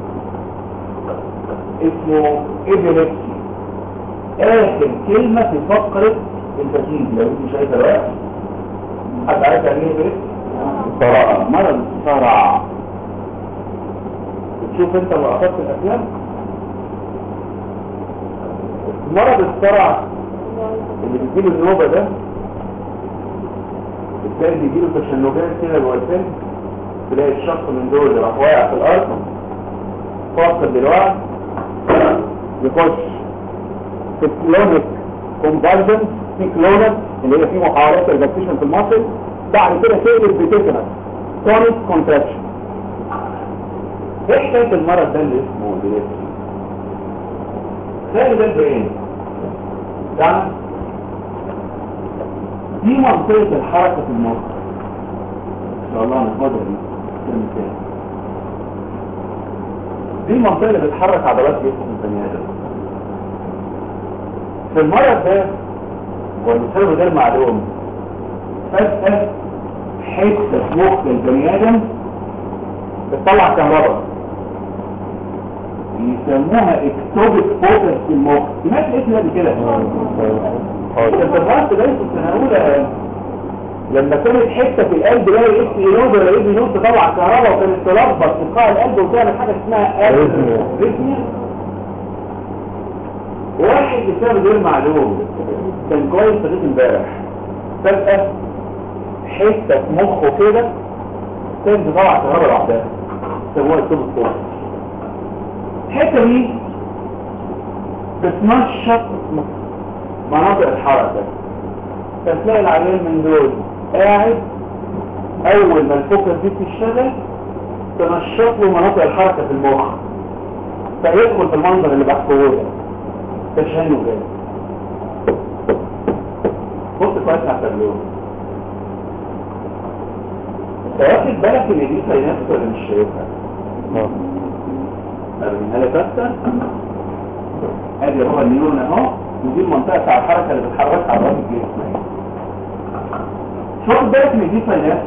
اسمه ايبيليبسي اخر كلمة في فقرة الفتيل لو انت شايفة الوقت حد عارف يعني ايه ايبيليبسي؟ صراع. مرض الصرع بتشوف انت لقطات في الافلام مرض الصرع اللي بيجيله النوبة ده بتلاقي بيجيله تشنجات كده جوه الفيلم تلاقي الشخص من دول اللي راح واقع في الارض فاقد الوعي يخش في كلونيك كومبالجنس في كلونس اللي هي في محاولات ريلاكسيشن في المصل بعد كده تقلب بتيتنس تونيك كونتراكشن ايه حكايه المرض ده اللي اسمه ديليبسي خلي ده البرين ده دي منطقه الحركه في المخ ان شاء الله ناخدها دي كلمة تاني. دي المنطقه اللي بتحرك عضلات جسم البني ادم في المرض ده والمسبب غير معلوم فجأة حتة في مخ البني آدم بتطلع كهرباء يسموها اكتوبك فوكس في المخ سمعت الاسم ده قبل كده انت فكرت ده في السنة الأولى لما كانت حتة في القلب لا الاس ينود ولا ايه بينود تطلع كهرباء وكانت تلخبط في قاع القلب وتعمل حاجة اسمها اريثميا واحد بسبب غير معلوم كان كويس لغايه امبارح فجأة حتة في مخه كده كانت بتطلع كهرباء لوحدها سموها التوب الصوت الحتة دي بتنشط مناطق الحركة فتلاقي العيان من دول قاعد اول ما الفوكس دي بتشتغل تنشط له مناطق الحركة في المخ فيدخل في المنظر اللي بحكوه ده تشهنه جاي بص كويس على التابلو انت واخد بالك ان دي ساينات ولا مش شايفها؟ ارميها لك اكتر ادي هو النيورون اهو ودي المنطقه بتاع الحركه اللي بتحركها على راس الجسم اهي شوف بالك ان دي ساينات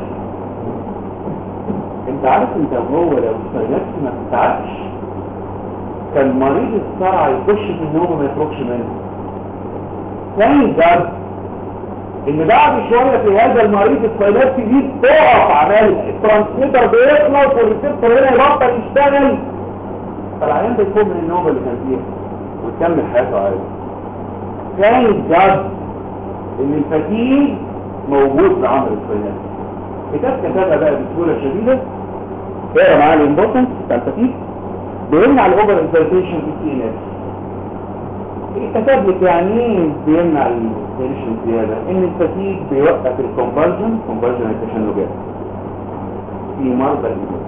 انت عارف انت هو لو ساينات ما بتتعبش كان مريض الصرع يخش في النوم وما يخرجش منه ثاني الدرس ان بعد شوية في هذا المريض السيلات دي تقف عمال الترانسميتر بيخلص والريسبتور هنا يبطل يشتغل فالعيان ده يكون من النوم اللي كان فيها وتكمل حياته عادي ثاني الدرس ان الفتيج موجود في عمل السيلات كتاب كتابها بقى بسهولة شديدة اقرا معاه الامبورتنس بتاع الفتيج بيمنع الاوفر اكسايتيشن في السي ان اس كتب لك يعني ايه بيمنع التنشن زياده ان الفتيج بيوقف الكونفرجن كونفرجن التشنجات في مرضى الايمان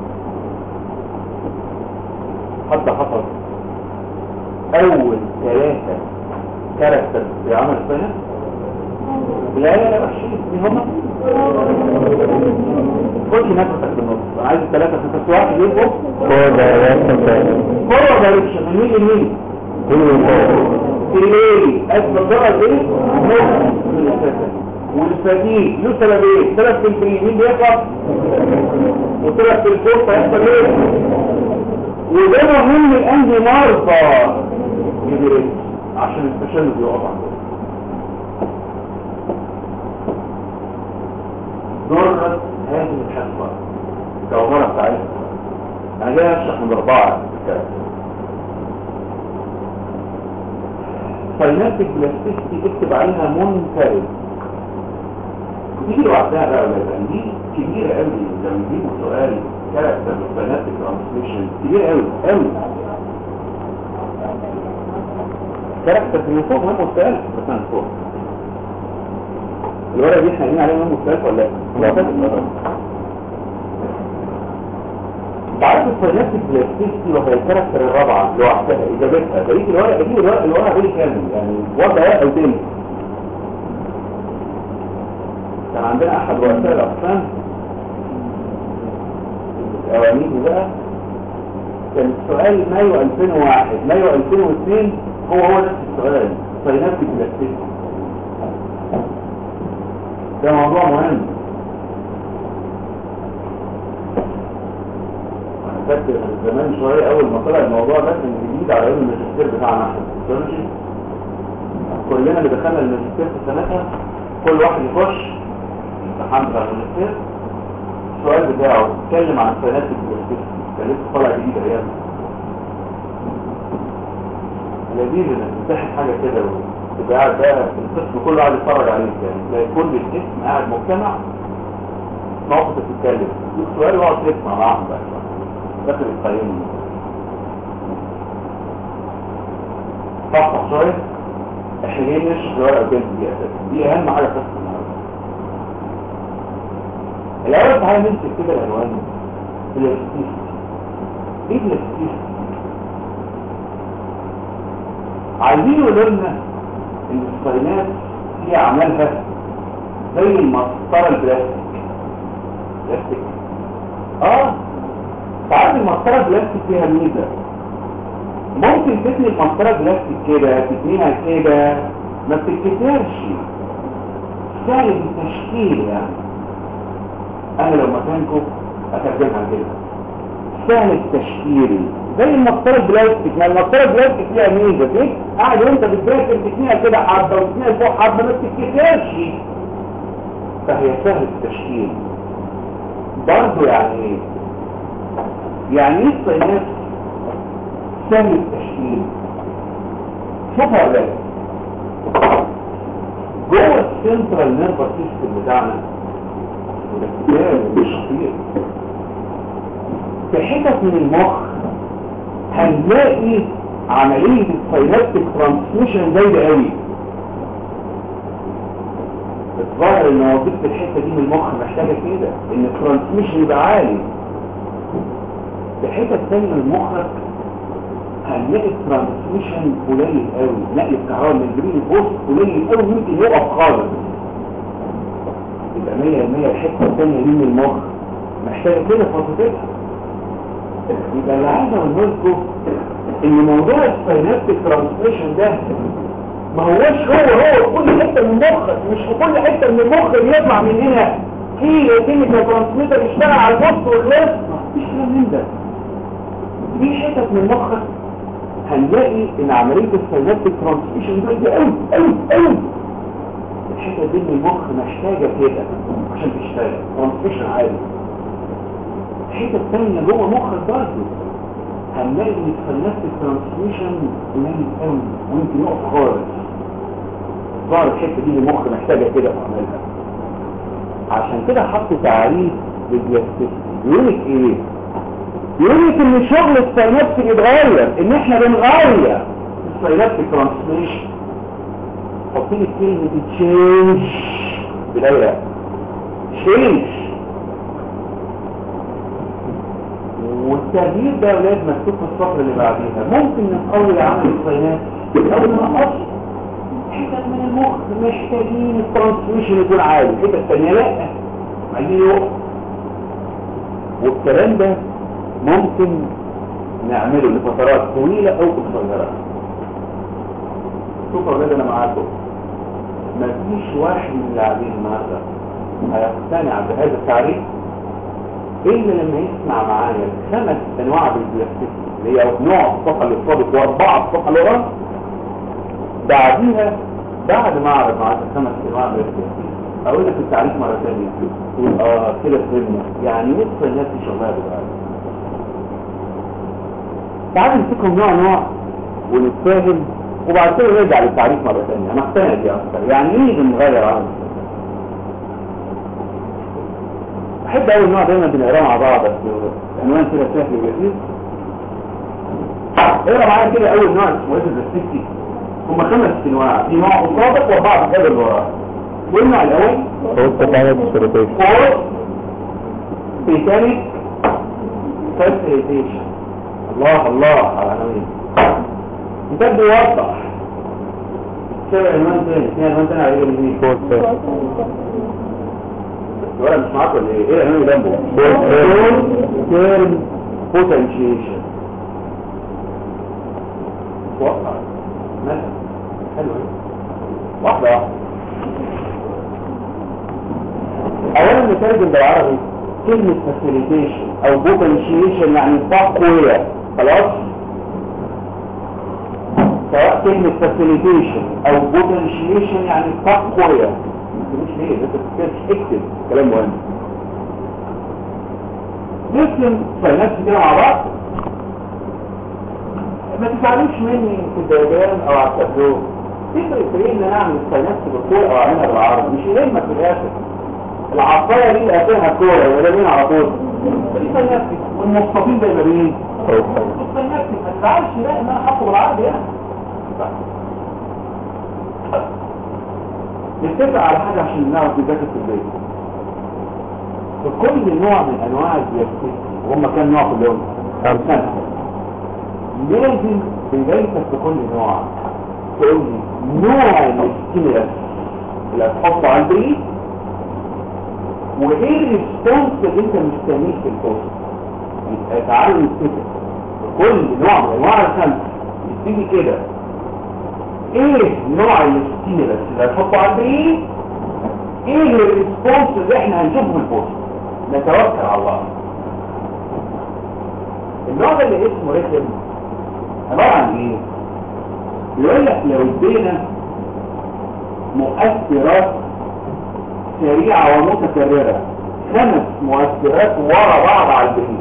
حتى حصل اول ثلاثه كاركتر في عمل السنه لا لا لا وحشين مين هم خش نفسك في النص انا عايز الثلاثه في نفس واحد يبقوا كورة دايركشن من مين لمين ايه اسم الضرر ايه نص من الاساسة والفديد له سببين سبب في الفري مين بيقف وسبب في الفرصة يحصل ايه وده مهم الانهي مرضى يدرس عشان التشنج يقف عنده ضرت هذه الحصة كومرة بتاعتها انا جاي اشرح من اربعة سايناتيك بلاستيستي اكتب عليها منفرد دي لوحدها بقى ولا لا دي كبيرة قوي لو يجيبوا سؤال كاركتر سايناتيك ترانسميشن كبير قوي قوي كاركتر في فوق مهم السؤال بس انا فوق الورقة دي احنا قايلين عليها مهم السؤال ولا لا؟ بعد السيناتيك بلاستيستي وهي الكاركتر الرابعة لوحدها اجابتها بريد الورقة دي الورقة الورقة دي كامل يعني وضع ورقة وتاني كان عندنا احد رؤساء الاقسام الاوامير بقى كان السؤال مايو 2001 مايو 2002 هو هو نفس السؤال سيناتيك بلاستيستي ده موضوع مهم فاكر زمان شوية أول ما طلع الموضوع ده كان جديد على يوم الماجستير بتاعنا احنا في السيولوجي كلنا اللي دخلنا الماجستير في سنتها كل واحد يخش امتحان بتاع الماجستير السؤال بتاعه اتكلم عن سنات الماجستير كان لسه طالع جديد ايام لذيذ انك تمتحن حاجة كده وتبقى قاعد بقى القسم كله قاعد يتفرج عليك يعني تلاقي كل القسم قاعد مجتمع موقف تتكلم السؤال يقعد تسمع معاهم بقى داخل القيم صح شوية احنا جايين نشرح الورقه الجايه دي اساسا دي اهم حاجه في النهارده الاول تعالى نمسك كده العنوان بلاستيستي ايه بلاستيستي عايزين يقولوا لنا ان الصينات هي اعمالها زي المسطره البلاستيك بلاستيك اه ساعات المسطره البلاستيك فيها ميزه ممكن تبني المسطره البلاستيك كده تبنيها كده ما بتتكسرش سهل التشكيل يعني انا لو مكانكم اترجمها كده سهل التشكيل زي المسطره البلاستيك ما المسطره البلاستيك فيها ميزه فيك قاعد وانت بتذاكر تكنيها كده حبه وتكنيها فوق حبه ما بتتكسرش فهي سهل التشكيل برضه يعني ايه يعني ايه الصينات سهل التشكيل شوفها ولا جوه السنترال نيرفس سيستم بتاعنا وده كتاب مش خطير في حتت من المخ هنلاقي عملية السينابتيك ترانسميشن زايدة قوي الظاهر ان وظيفة الحتة دي من المخ محتاجة كده ان الترانسميشن يبقى عالي في حتة تانية من مخك هنلاقي الترانسميشن قليل قوي نقل الكهرباء من الجرين بوست قليل قوي ممكن يقف خالص يبقى 100% الحتة التانية دي من المخ محتاجة كده فترتها يبقى اللي عايز اقول لكم ان موضوع السينابتيك ترانسميشن ده ما هوش هو هو في كل حته من مخك مش في كل حته من المخ بيطلع من هنا في كيميكال ترانسميتر يشتغل على البوست وخلاص مفيش كلام من ده في حتت من مخك هنلاقي ان عمليه السينابتيك ترانسميشن ده قوي قوي قوي الحته دي من المخ محتاجه كده عشان تشتغل ترانسميشن عالي الحته الثانيه جوه مخك برضه هنلاقي ان السينابتيك ترانسميشن قليل قوي ويمكن يقف خالص ظهر الحته دي المخ محتاجه كده تعملها عشان كده حطوا تعريف للدياستيك يقول لك ايه يقول لك ان شغل السينابتيك اتغير ان احنا بنغير السينابتيك ترانسميشن حط لي كلمه تشينج بدايه تشينج والتغيير ده يا ولاد مكتوب في الصفحه اللي بعديها ممكن نقوي عمل السينات او نقص حتت من المخ محتاجين الترانسميشن يكون عالي الحته الثانيه لا عايزين يقف والكلام ده ممكن نعمله لفترات طويله او قصيره شوفوا يا ولاد انا معاكم مفيش واحد من اللي قاعدين النهارده هيقتنع بهذا التعريف إلا لما يسمع معايا خمس أنواع بالبلاستيك اللي هي نوع الصفحة اللي الصادق وأربعة الصفحة اللي ورا بعديها بعد ما أعرف معاك خمس أنواع بالبلاستيك أقول لك التعريف مرة ثانية تقول آه كده فهمنا يعني نص الناس دي شغالة دلوقتي تعال نمسكهم نوع نوع ونتفاهم وبعد كده نرجع للتعريف مرة ثانية أنا اقتنع دي أكتر يعني إيه بنغير عنه احب اول نوع دايما بنقراه مع بعض بس عنوان كده سهل وجميل اقرا معايا كده اول نوع اسمه ايه السيفتي هم خمس انواع في نوع مطابق واربعه في اللي وراه والنوع الاول فوق تعالى السيرتيشن فور بيتانيك فاسيليتيشن الله الله على عناوين كتاب بيوضح سبع عنوان تاني في عنوان تاني على اليمين فوق الورق مش معاك ولا ايه ايه العنوان اللي جنبه تيرم بوتنشيشن وقع مثلا حلو ايه واحدة واحدة اولا نترجم بالعربي كلمة فاسيليتيشن او بوتنشيشن يعني تقوية خلاص سواء كلمة فاسيليتيشن او بوتنشيشن يعني تقوية مش ليه انت بتتكلمش اكتب كلام مهم نسلم فالناس كده مع بعض ما تزعلوش مني في الدياجرام او على التابلو تفرق في ايه ان انا اعمل الفاينانس بالطول او اعملها بالعرض مش يهمك في الاخر العصايه دي اللي قافلها كوره ولا مين على طول دي فاينانس والمستطيل ده يبقى مين؟ الفاينانس ما تزعلش لا ان انا حاطه بالعرض يعني نتفق على حاجة عشان نعرف نذاكر في البيت في كل نوع من انواع الديابيتس وهم كام نوع كلهم خمسة. لازم بدايتك في كل نوع تقول لي نوع الاستيمولاس اللي هتحطه على البريد وايه الريسبونس اللي انت مستنيه في البوست يبقى تعالوا نتفق في كل نوع من انواع الخمسه يبتدي كده ايه نوع الاستيمولاس اللي هتحطه على البريد ايه الريسبونس اللي احنا هنشوفه في البوست نتوكل على الله النوع ده اللي اسمه ريتم عبارة عن ايه يقول لك لو ادينا مؤثرات سريعة ومتكررة خمس مؤثرات ورا بعض على البريد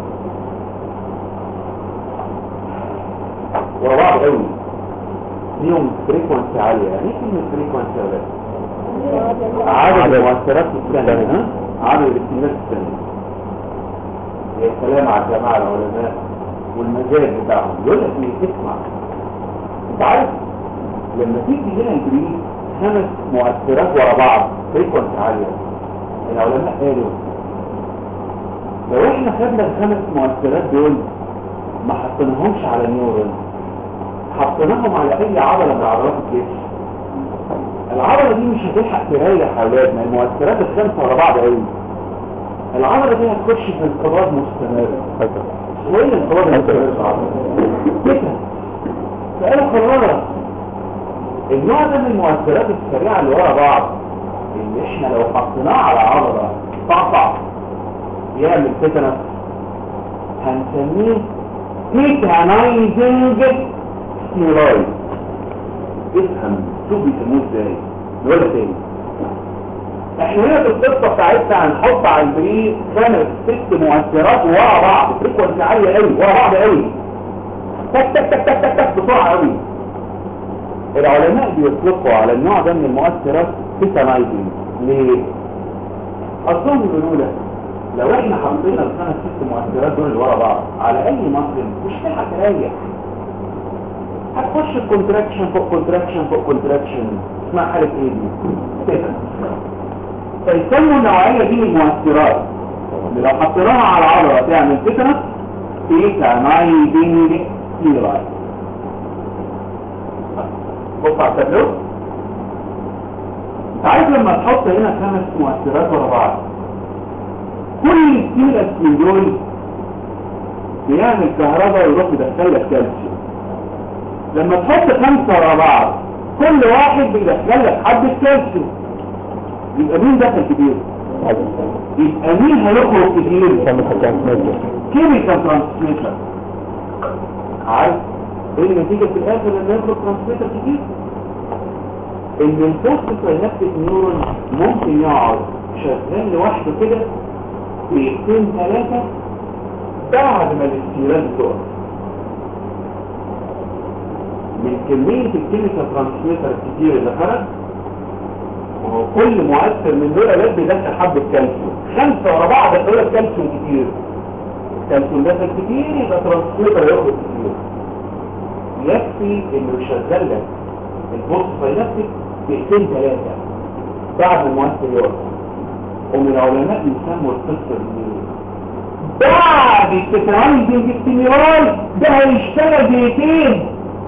ورا بعض قوي ليهم فريكونسي عالية يعني ايه كلمة فريكونسي عالية؟ عدد المؤثرات في السنة ها؟ عدد الاستمرار في السنة يا سلام على الجماعة العلماء والمزاج بتاعهم يقول لك ايه اسمع انت عارف لما تيجي هنا البريد خمس مؤثرات ورا بعض فريكونسي عالية العلماء قالوا لو احنا خدنا الخمس مؤثرات دول ما حطيناهمش على نيورون حطيناهم على اي عضلة من عضلات الجسم العضلة دي مش هتلحق تريح يا اولاد ما المؤثرات الخمسة ورا بعض قوي العضلة دي هتخش في انقباض مستمر وايه الانقباض المستمر في العضلة؟ كده فقالوا خلاص النوع ده من المؤثرات السريعة اللي ورا بعض اللي احنا لو حطيناه على عضلة طعطع يعمل فتنة هنسميه ميكانايزنج ستيرويد افهم شوف بيسموه ازاي نقولها تاني احنا هنا في القصه بتاعتنا هنحط على البريد خمس ست مؤثرات ورا بعض فريكونسي عاليه قوي ورا بعض قوي تك تك تك تك تك تك بسرعه قوي العلماء بيطلقوا على النوع ده من المؤثرات تيتانايزنج ليه؟ اصلا بيقولوا لك لو احنا حطينا الخمس ست مؤثرات دول اللي ورا بعض على اي مصل مش هتلحق تريح هتخش كونتراكشن فوق كونتراكشن فوق كونتراكشن اسمها حالة ايه دي؟ كده فيسموا النوعية دي من المؤثرات اللي لو حطيناها على عضلة تعمل فتنة تيتا نايدنج ستيرايد بص على التابلو انت عارف لما تحط هنا خمس مؤثرات ورا بعض كل ستيلس من دول بيعمل كهرباء ويروح يدخل لك كالسيوم لما تحط خمسة ورا بعض كل واحد بيدخل لك حبة كالسيوم يبقى مين دخل كتير يبقى مين هيخرج كتير كيميكال ترانسميتر عارف ايه النتيجة في الاخر لما يخرج ترانسميتر كتير ان البوست ساينابتيك نيورون ممكن يقعد شغال لوحده كده دقيقتين ثلاثة بعد ما الاستيراد تقف من كمية الكيميكال ترانسميتر الكتير اللي خرج وهو كل مؤثر من دول لازم بيدخل حبة كالسيوم خمسة ورا بعض دول كالسيوم كتير الكالسيوم دخل كتير يبقى ترانسميتر ياخد كتير يكفي انه يشغل لك البوست ساينابتيك دقيقتين ثلاثة بعد المؤثر يقف ومن العلماء يسموا القصة دي بعد التترايزنج ستيميراي ده هيشتغل دقيقتين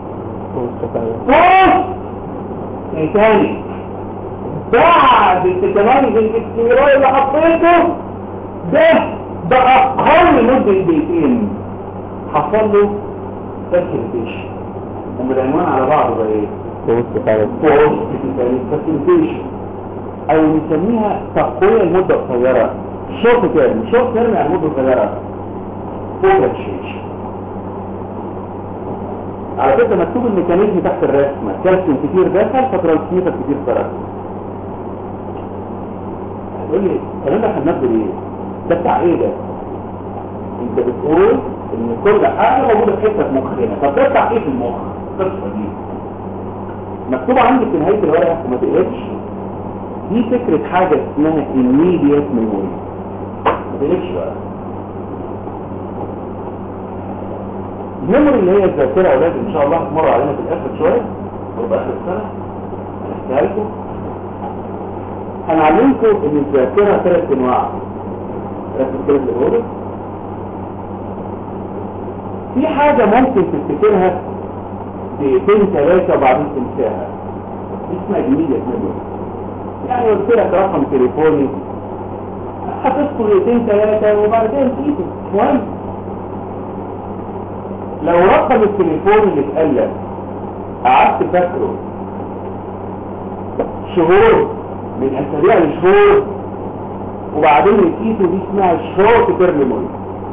بوست تاني بعد التترايزنج ستيميراي اللي حطيته ده بقى اقل مدة دقيقتين حصل له فاسيلتيشن هم العنوان على بعضه بقى ايه؟ فورس فاسيلتيشن او نسميها تقوية المدة القصيرة شورت تيرم شورت تيرم يعني مدة قصيرة فوكرتشيش على فكرة مكتوب الميكانيزم تحت الرسمة كالسيوم كتير داخل فترانسميتر كتير خرج هتقول لي الكلام ده احنا بناخده ليه؟ ده بتاع ايه ده؟ انت بتقول ان كل حاجة موجودة في حتة في مخنا طب ده بتاع ايه في المخ؟ القصة دي مكتوب عندك في نهاية الورقة وما تقلقش دي فكرة حاجة اسمها immediate memory ما تقلقش بقى الميموري اللي هي الذاكرة يا اولاد ان شاء الله هتمر علينا في الاخر شوية او باخر السنة هنحكيها لكم هنعلمكم ان الذاكره ثلاث انواع ركز كده في الأوضة. في حاجه ممكن تفتكرها دقيقتين ثلاثه وبعدين تنساها اسمها جميله ميموري يعني قلت لك رقم تليفوني هتذكر دقيقتين ثلاثه وبعدين نسيته مهم لو رقم التليفون اللي اتقال لك قعدت فاكره شهور من اسابيع لشهور وبعدين نسيته دي اسمها شورت تيرم ميموري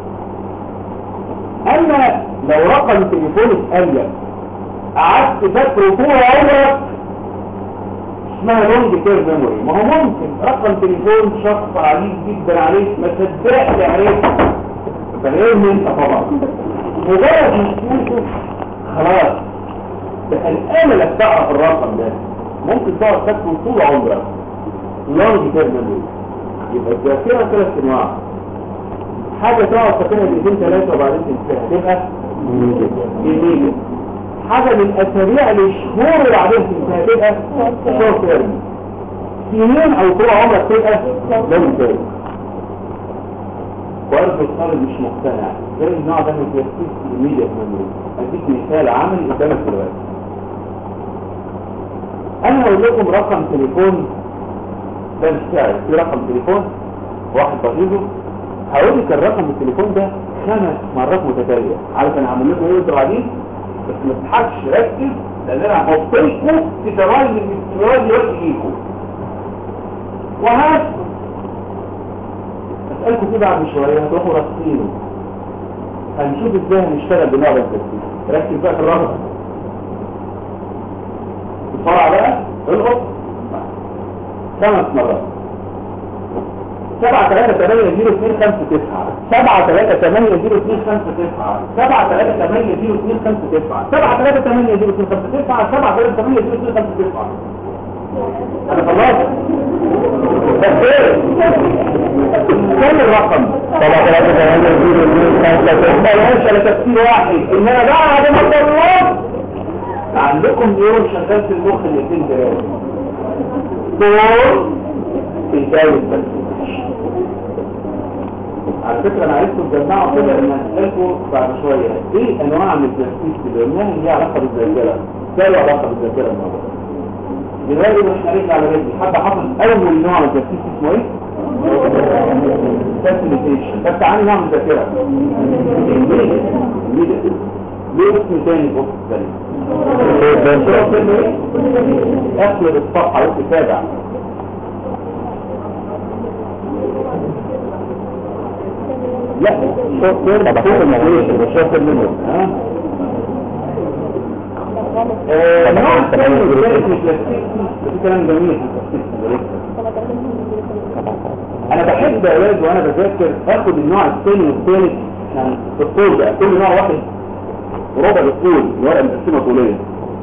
اما لو رقم التليفون اتقال لك قعدت فاكره طول عمرك اسمها لونج تيرم ميموري ما هو ممكن رقم تليفون شخص عليك جدا عليك ما صدقش عليك غير من انت طبعا مجرد ما تشوفه خلاص بقى الآلة اللي بتعرف الرقم ده ممكن تقعد تاكله طول عمرك لونج تيرم ميموري يبقى الذاكرة ثلاث انواع حاجة تقعد فاكرها دقيقتين ثلاثة وبعدين تنساها تبقى جميلة حاجة من أسابيع لشهور وبعدين تنساها تبقى شهور تيرم سنين أو طول عمرك تبقى لونج تيرم برضه الطالب مش مقتنع زي النوع ده من التركيز الميديا ميموري اديك مثال عملي قدامك دلوقتي انا هقول لكم رقم تليفون ده مش سعر في رقم تليفون واحد بغيظه هقول لك الرقم التليفون ده خمس مرات متتاليه عارف انا هعمل لكم ايه انتوا قاعدين بس ما تضحكش ركز لان انا هحط لكم في زراير من الزراير دلوقتي ليكم وهات اسالكم كده بعد شويه هتروحوا راسينه هنشوف ازاي هنشتغل بنوع التركيز ركز بقى في الرقم بسرعه بقى القط خمس مرات سبعة ثلاثة ثمانية زيرو اثنين خمسة تسعة سبعة ثلاثة ثمانية زيرو اثنين خمسة تسعة سبعة ثلاثة ثمانية زيرو اثنين خمسة تسعة سبعة ثلاثة ثمانية زيرو اثنين خمسة تسعة سبعة ثلاثة ثمانية زيرو اثنين خمسة تسعة أنا خلاص بس ايه كم الرقم سبعة ثلاثة ثمانية زيرو اثنين خمسة ستة ملهاش على تفسير واحد ان انا بعد ما اضرب عندكم نيورون شغال في المخ الاثنين ثلاثة دور بيساوي التفسير على فكرة انا عايزكم تجمعوا كده ان هسألكم بعد شوية ايه انواع من التفسير اللي قلناها اللي ليها علاقة بالذاكرة ازاي علاقة بالذاكرة النهارده دلوقتي مش هنرجع على رجلي حد حافظ اول نوع من التفسير اسمه ايه؟ فاسيليتيشن بس تعالى نعمل ذاكرة ليه اسم تاني بص تاني اقلب الصفحة وتتابع لا شوف كير طب شوف أحسن المعلومة شوف المنور ها آه، النوع الثاني الثالث مش لاسيكي بس كلام جميل في التفسير انا بحب يا ولاد وانا بذاكر اخد النوع الثاني والثالث يعني في الطول بقى كل نوع واحد ربع الطول الورقه مقسمه طوليه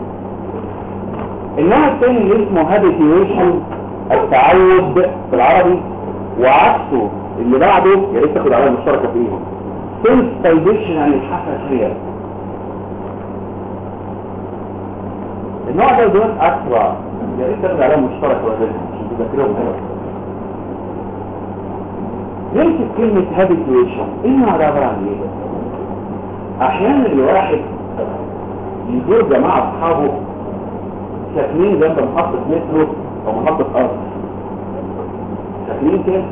النوع الثاني اللي اسمه هابيتيويشن التعود بالعربي وعكسه اللي بعده يا ريت تاخد علامه مشتركه فيهم سنسيتايزيشن عن الحساسيه النوع ده دلوقتي اسرع يا ريت تاخد علامه مشتركه ولا عشان تذاكرهم نمسك كلمة هابيتويشن ايه النوع ده عبارة عن ايه؟ احيانا الواحد يزور جماعة اصحابه ساكنين جنب محطة مترو او محطة قطر ساكنين كده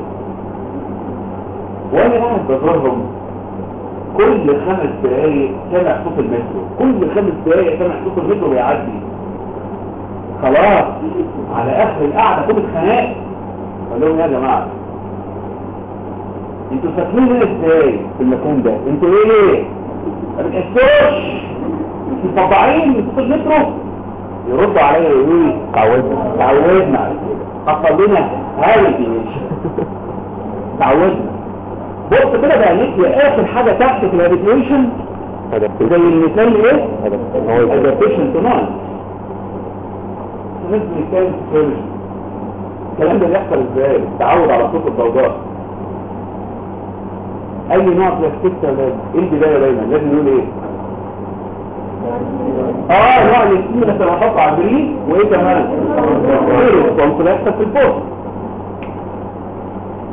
وانا قاعد بزورهم كل خمس دقايق سامع صوت المترو كل خمس دقايق سامع صوت المترو بيعدي خلاص على اخر القعدة كل الخناق قال لهم يا جماعة انتوا ساكنين هنا ازاي في المكان ده انتوا ايه ما بتحسوش انتوا مطبعين من صوت المترو يردوا عليا يقولوا لي تعودنا تعودنا على كده حصل لنا هاي تعودنا بص كده بقى نسي اخر حاجه تحت في الهابيتيشن زي المثال ايه adaptation to noise مثل مثال سيرجن الكلام ده بيحصل ازاي التعود على صوت الضوضاء اي نوع بلاستيك لازم ايه البدايه دايما لازم نقول ايه اه نوع الاسكين بس انا هحط على البريد وايه كمان ايه الريسبونس اللي هيحصل في البوست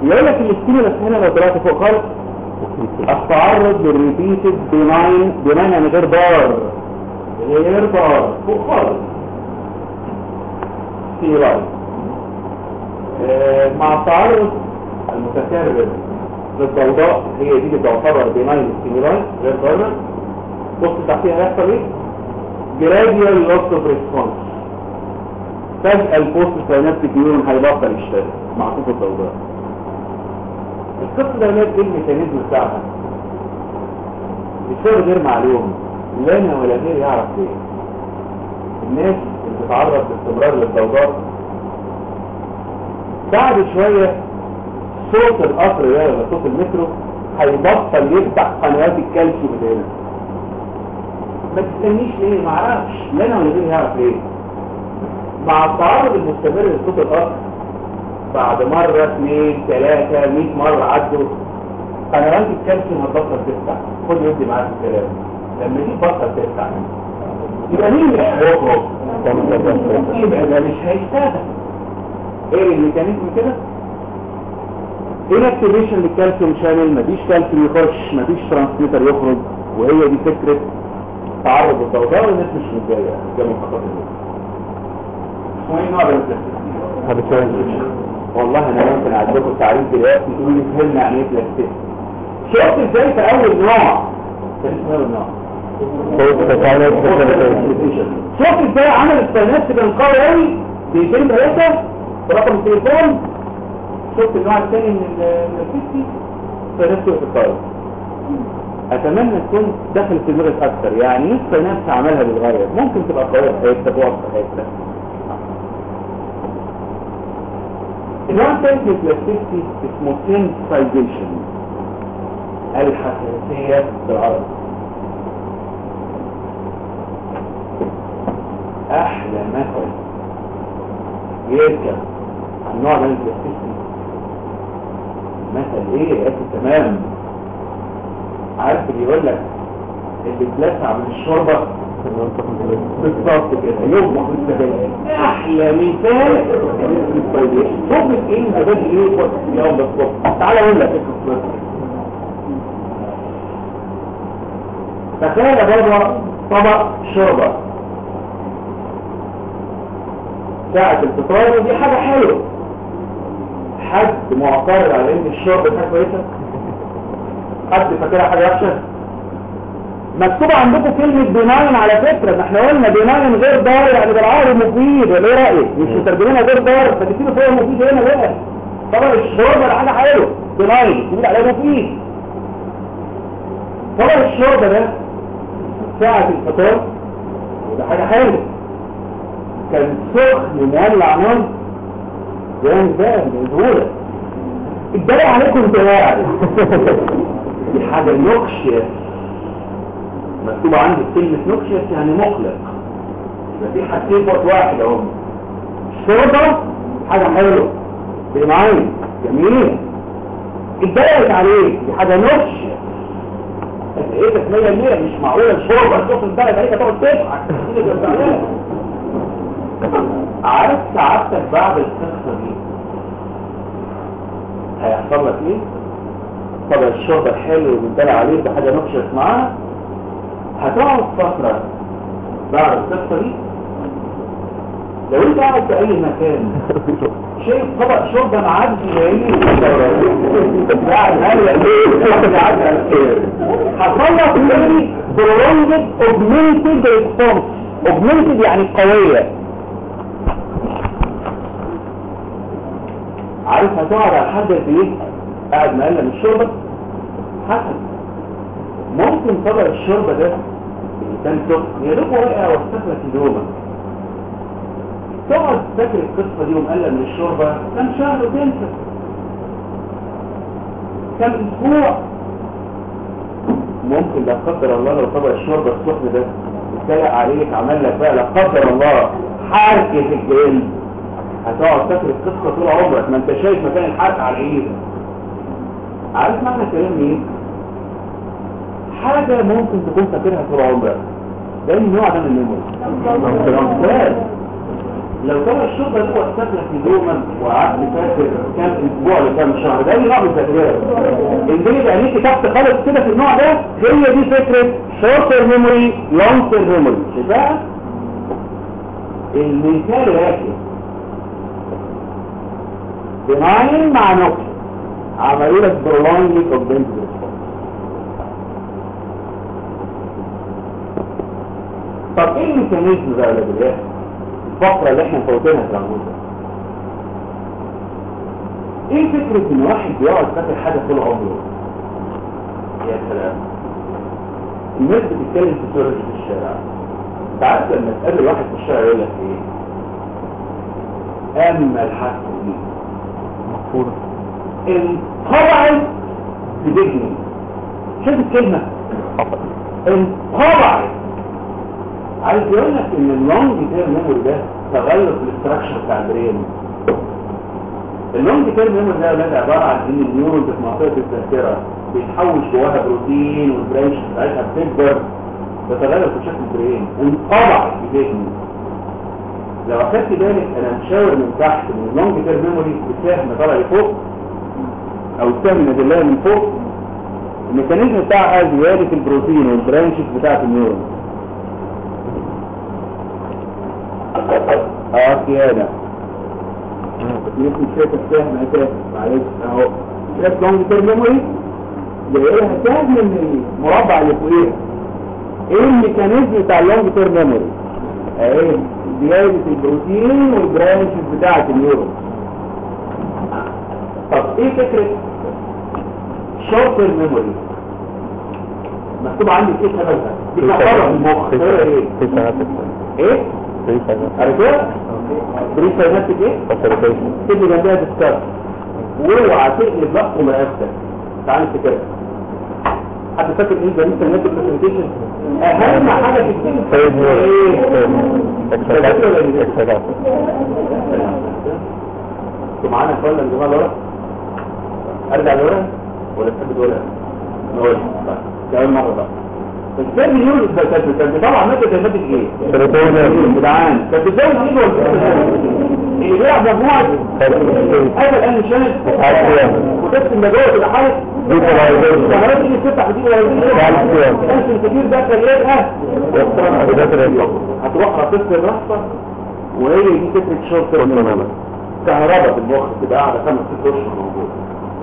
يقول لك الاستيمولس هنا لو طلعت فوق خالص التعرض للريبيتد بناين بناين يعني غير ضار غير ضار فوق خالص ستيرويد آه، مع التعرض المتكرر للضوضاء هي دي اللي تعتبر بناين ستيرويد غير ضاره بص تحتيها هيحصل ايه جراديال لوس اوف ريسبونس فجأة البوست ساينابتيك نيورون هيبطل يشتغل مع صوت الضوضاء القصة ده ولاد ايه الميكانيزم بتاعها بسبب غير معلوم لا انا ولا غير يعرف ليه الناس اللي بتتعرض باستمرار للضوضاء بعد شوية صوت القطر ده ولا صوت المترو هيبطل يفتح قنوات الكالسيوم اللي هنا ما تستنيش ليه معرفش لا انا ولا غير يعرف ليه مع التعرض المستمر لصوت القطر بعد مرة اثنين ثلاثة مئة مرة عدوا قنوات الكالسيوم هتبطل تفتح خد يدي معاك الكلام لما دي تبطل تفتح يبقى مين اللي هيخرج؟ يبقى ده مش هيشتغل ايه الميكانيزم كده؟ ايه اكتيفيشن للكالسيوم شانل مفيش كالسيوم يخش مفيش ترانسميتر يخرج وهي دي فكرة تعرض الضوضاء والناس مش متضايقة زي ما خطط اسمه ايه نوع ده والله انا ممكن اعدلكم تعريف دلوقتي تقولوا لي فهمنا يعني ايه بلاستيك شفت ازاي في اول نوع كان اسمه اول نوع شفت ازاي عمل الساينات كان قوي قوي دقيقتين ثلاثه برقم التليفون شفت النوع الثاني من الفيستي ساينات في الطاير اتمنى تكون دخلت في دماغك اكتر يعني ايه الساينات عملها بالغايه ممكن تبقى قويه في حياتك وقت في حياتك النوع الثالث من البلاستيكسي اسمه سنسايزيشن الحساسية بالعربي احلى مثل يركب النوع ده من البلاستيكسي مثل ايه يا اخي تمام عارف اللي يقول لك اللي اتلسع من الشوربه بالظبط كده يطبخ السجاير احلى مثال صوبة ايه مبادئ ايه يوم بالصبح تعالى اقول لك تخيل بابا طبق شوربه ساعة الفطار ودي حاجة حلوة حد معترض على ان الشوربة حاجة كويسة حد فاكرها حاجة وحشة مكتوب عندكم كلمة بناين على فكرة ما احنا قلنا بناين غير ضار يعني بالعربي مفيد ولا ايه رأيك مش مترجمينها غير ضار فتكتبوا فيها مفيد هنا بقى طبعا الشوربة ده حاجة حلوة بناين تقول عليها مفيد طبعا الشوربة ده ساعة الفطار وده حاجة حلوة كان سخن مولع نار زي ده بيقولك اتدرق عليكم انت قاعد دي حاجة نكشة مكتوب عندي كلمة نكشس يعني مقلق يبقى في حاجتين فوق واحد اهو الشرطة حاجة حلوة بمعين جميل اتضايقت عليك دي حاجة نكشة بس ايه تسمية ليه مش معقولة الشرطة الصوت اتضايقت عليك هتقعد تضحك عارف سعادتك بعد القصة دي هيحصل لك ايه؟ طبعا الشرطة الحلو اللي اتدلع عليك ده حاجة نكشس معاها هتقعد فترة بعد القصة دي لو انت قاعد في اي مكان شايف طبق شوربه معدي جايين قاعد هلا قاعد على الخير حصل لك تاني برولونجد اوجمنتد ريسبونس اوجمنتد يعني قويه عارف هتقعد على حد قد ايه قاعد مقلم الشوربه حسن ممكن طبق الشوربه ده كان سخن يا دوب واقع واستخلص هدومك تقعد فاكر القصه دي ومقلق من الشوربه كان شهر وتنسى كان اسبوع ممكن لا قدر الله لو طبق الشوربه السخن ده اتلق عليك عمل لك بقى لا قدر الله حركه في الجلد هتقعد فاكر القصه طول عمرك ما انت شايف مكان الحركه على ايدك عارف معنى كلام ايه؟ حاجة ممكن تكون فاكرها طول عمرك ده النوع ده من الميموري لو كان الشرطة دي وقتك لك يوما وقعدت فاكر كام اسبوع لكام شهر ده نوع من الذاكرة الدنيا يعني انت تحت خالص كده في النوع ده هي دي فكرة شورتر ميموري لونج تيرم ميموري شايفها؟ المثال راكب بناين مع نقطة عملوا لك برولونج كومبنت طب ايه الميكانيزم بقى اللي بيحصل الفقرة اللي احنا فوتينها في العمود ده ايه فكرة ان واحد بيقعد فاكر حاجة طول عمره يا سلام الناس بتتكلم في سورج في الشارع انت عارف لما تقابل واحد في الشارع يقول لك ايه اما الحاسة دي مقفولة انطبعت في ذهني شوف الكلمة حصل انطبعت عايز يقول لك ان اللونج تيرم ميموري ده تغير في الاستراكشر بتاع البرين اللونج تيرم ميموري ده يا ولاد عباره عن ان النيورونز في منطقه الذاكره بيتحوش جواها بروتين والبرانش بتاعتها بتكبر بتغير في شكل البرين انطبعت في ذهني لو اخدت بالك انا مشاور من تحت من اللونج تيرم ميموري السهم طالع لفوق او السهم نازل لها من فوق الميكانيزم بتاعها زياده البروتين والبرانشز بتاعت النيورونز اه كده يمكن شايف السهم اساسا معلش اهو شايف لونج تيرم ميموري جايلها سهم من المربع اللي فوقيها ايه الميكانيزم بتاع اللونج تيرم ميموري اهي زياده البروتين والبرانشز بتاعه النيورون طب ايه فكره شورت تيرم ميموري مكتوب عندي ايه سببها دي كفاره في المخ سببها ايه في سنة ايه في سنة عرفتها بريد سايناتيك ايه فاسيليتيشن تبني جنبها ديسكار واوعى تقلب بقى ومقاسك تعالى افتكرها حد فاكر ايه بريد سايناتيك برزنتيشن اهم حاجه في الدين سيد نور ايه اكسلات اكسلات انتوا معانا يا اخوانا اللي لورا ارجع لورا ولا تحب تقولها نقول كمان مره بقى الثاني يونس ده كان كان بيطلع ماده كلمات ايه سيروتونين جدعان كانت بتزود ايه ولا اللي بيلعب مجموعه هذا الان شانت وتكتب مجموعه الحالة Visualization. الكاميرات اللي بتفتح دي ولا دي Calcium. كالسيوم كتير ده كلياتها هتروح رصيص الرصه وهي دي فكره شورت تماما. كهرباء في المخ تبقى قاعده خمس ست اشهر موجوده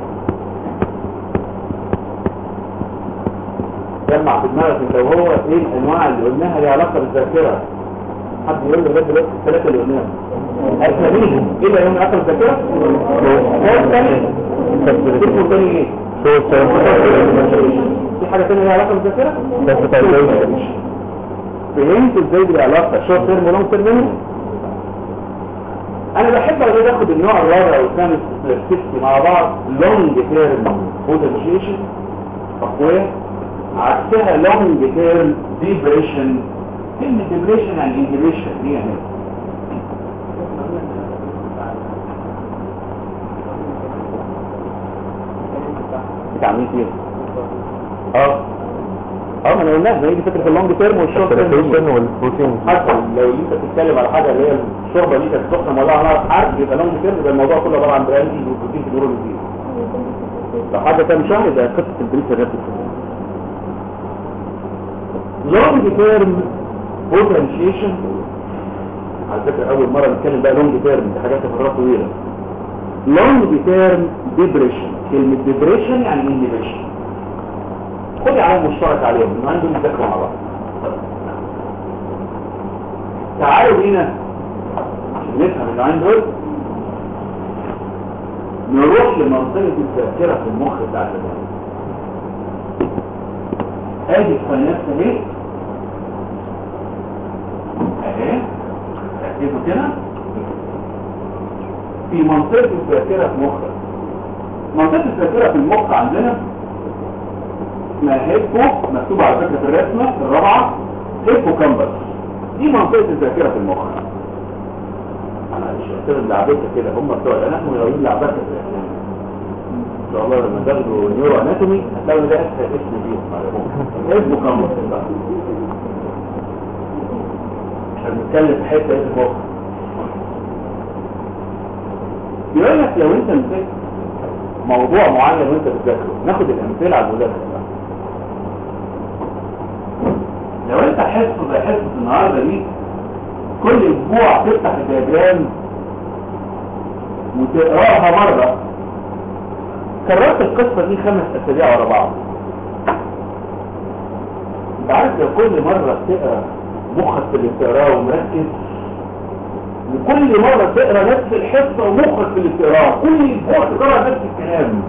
جمع في دماغك انت وهو ايه الانواع اللي قلناها ليها علاقه بالذاكره حد يقول لي دلوقتي الثلاثه اللي قلناهم اساميهم ايه اللي لهم علاقه بالذاكره؟ هو الثاني اسمه الثاني ايه؟ في حاجه ثانيه ليها علاقه بالذاكره؟ فهمت ازاي دي علاقه شورت تيرم ولونج تيرم انا بحب اقعد اخد النوع الرابع والخامس والسادس مع بعض لونج تيرم بوتنشيشن تقويه عكسها لونج تيرم ديبريشن كلمه ديبريشن يعني انهبيشن دي يعني بتاع مين فيهم؟ اه اه ما انا قلناها ما هي دي فكره اللونج تيرم والشورت تيرم السيروتونين والبروتين حتى لو انت بتتكلم على حاجه اللي هي الشوربه دي كانت سخنه مولعه نار حرب يبقى لونج تيرم يبقى الموضوع كله عباره عن براندي وبروتين في النور لو حاجه كام شهر يبقى قصه البريس الرابط لونج تيرم بوتنشيشن على فكره اول مره نتكلم بقى لونج تيرم دي حاجات فترات طويله لونج تيرم ديبريشن كلمه ديبريشن يعني انهبيشن خدي علامه مشترك عليهم ان عندهم يذاكروا مع بعض تعالوا بينا عشان نفهم النوعين دول نروح لمنطقة الذاكرة في المخ بتاع البني ادي القناة اهي اهي ركزوا كده في منطقة الذاكرة في مخك منطقة الذاكرة في المخ عندنا اسمها هيبو مكتوب على فكرة في الرسمة الرابعة هيبو كامبس دي منطقة الذاكرة في المخ انا مش هشتغل لعبتها كده هم بتوع الاناتومي يقولون لعبتها في الاسنان ان شاء الله لما تاخدوا نيورو اناتومي هتلاقوا ده اسهل اسم فيهم معلومات هيبو كامبس بقى احنا بنتكلم في حته ايه المخ يقول لك لو انت مسكت موضوع معين وانت بتذاكره ناخد الامثله على المذاكره بقى. لو انت حصه زي حصه النهارده دي كل اسبوع تفتح الدياجرام وتقراها مره كررت القصه دي خمس اسابيع ورا بعض انت عارف لو كل مره تقرا مخك في اللي بتقراه ومركز وكل مرة تقرا نفس الحصة ومخك في اللي بتقراه كل اسبوع تقرا نفس الكلام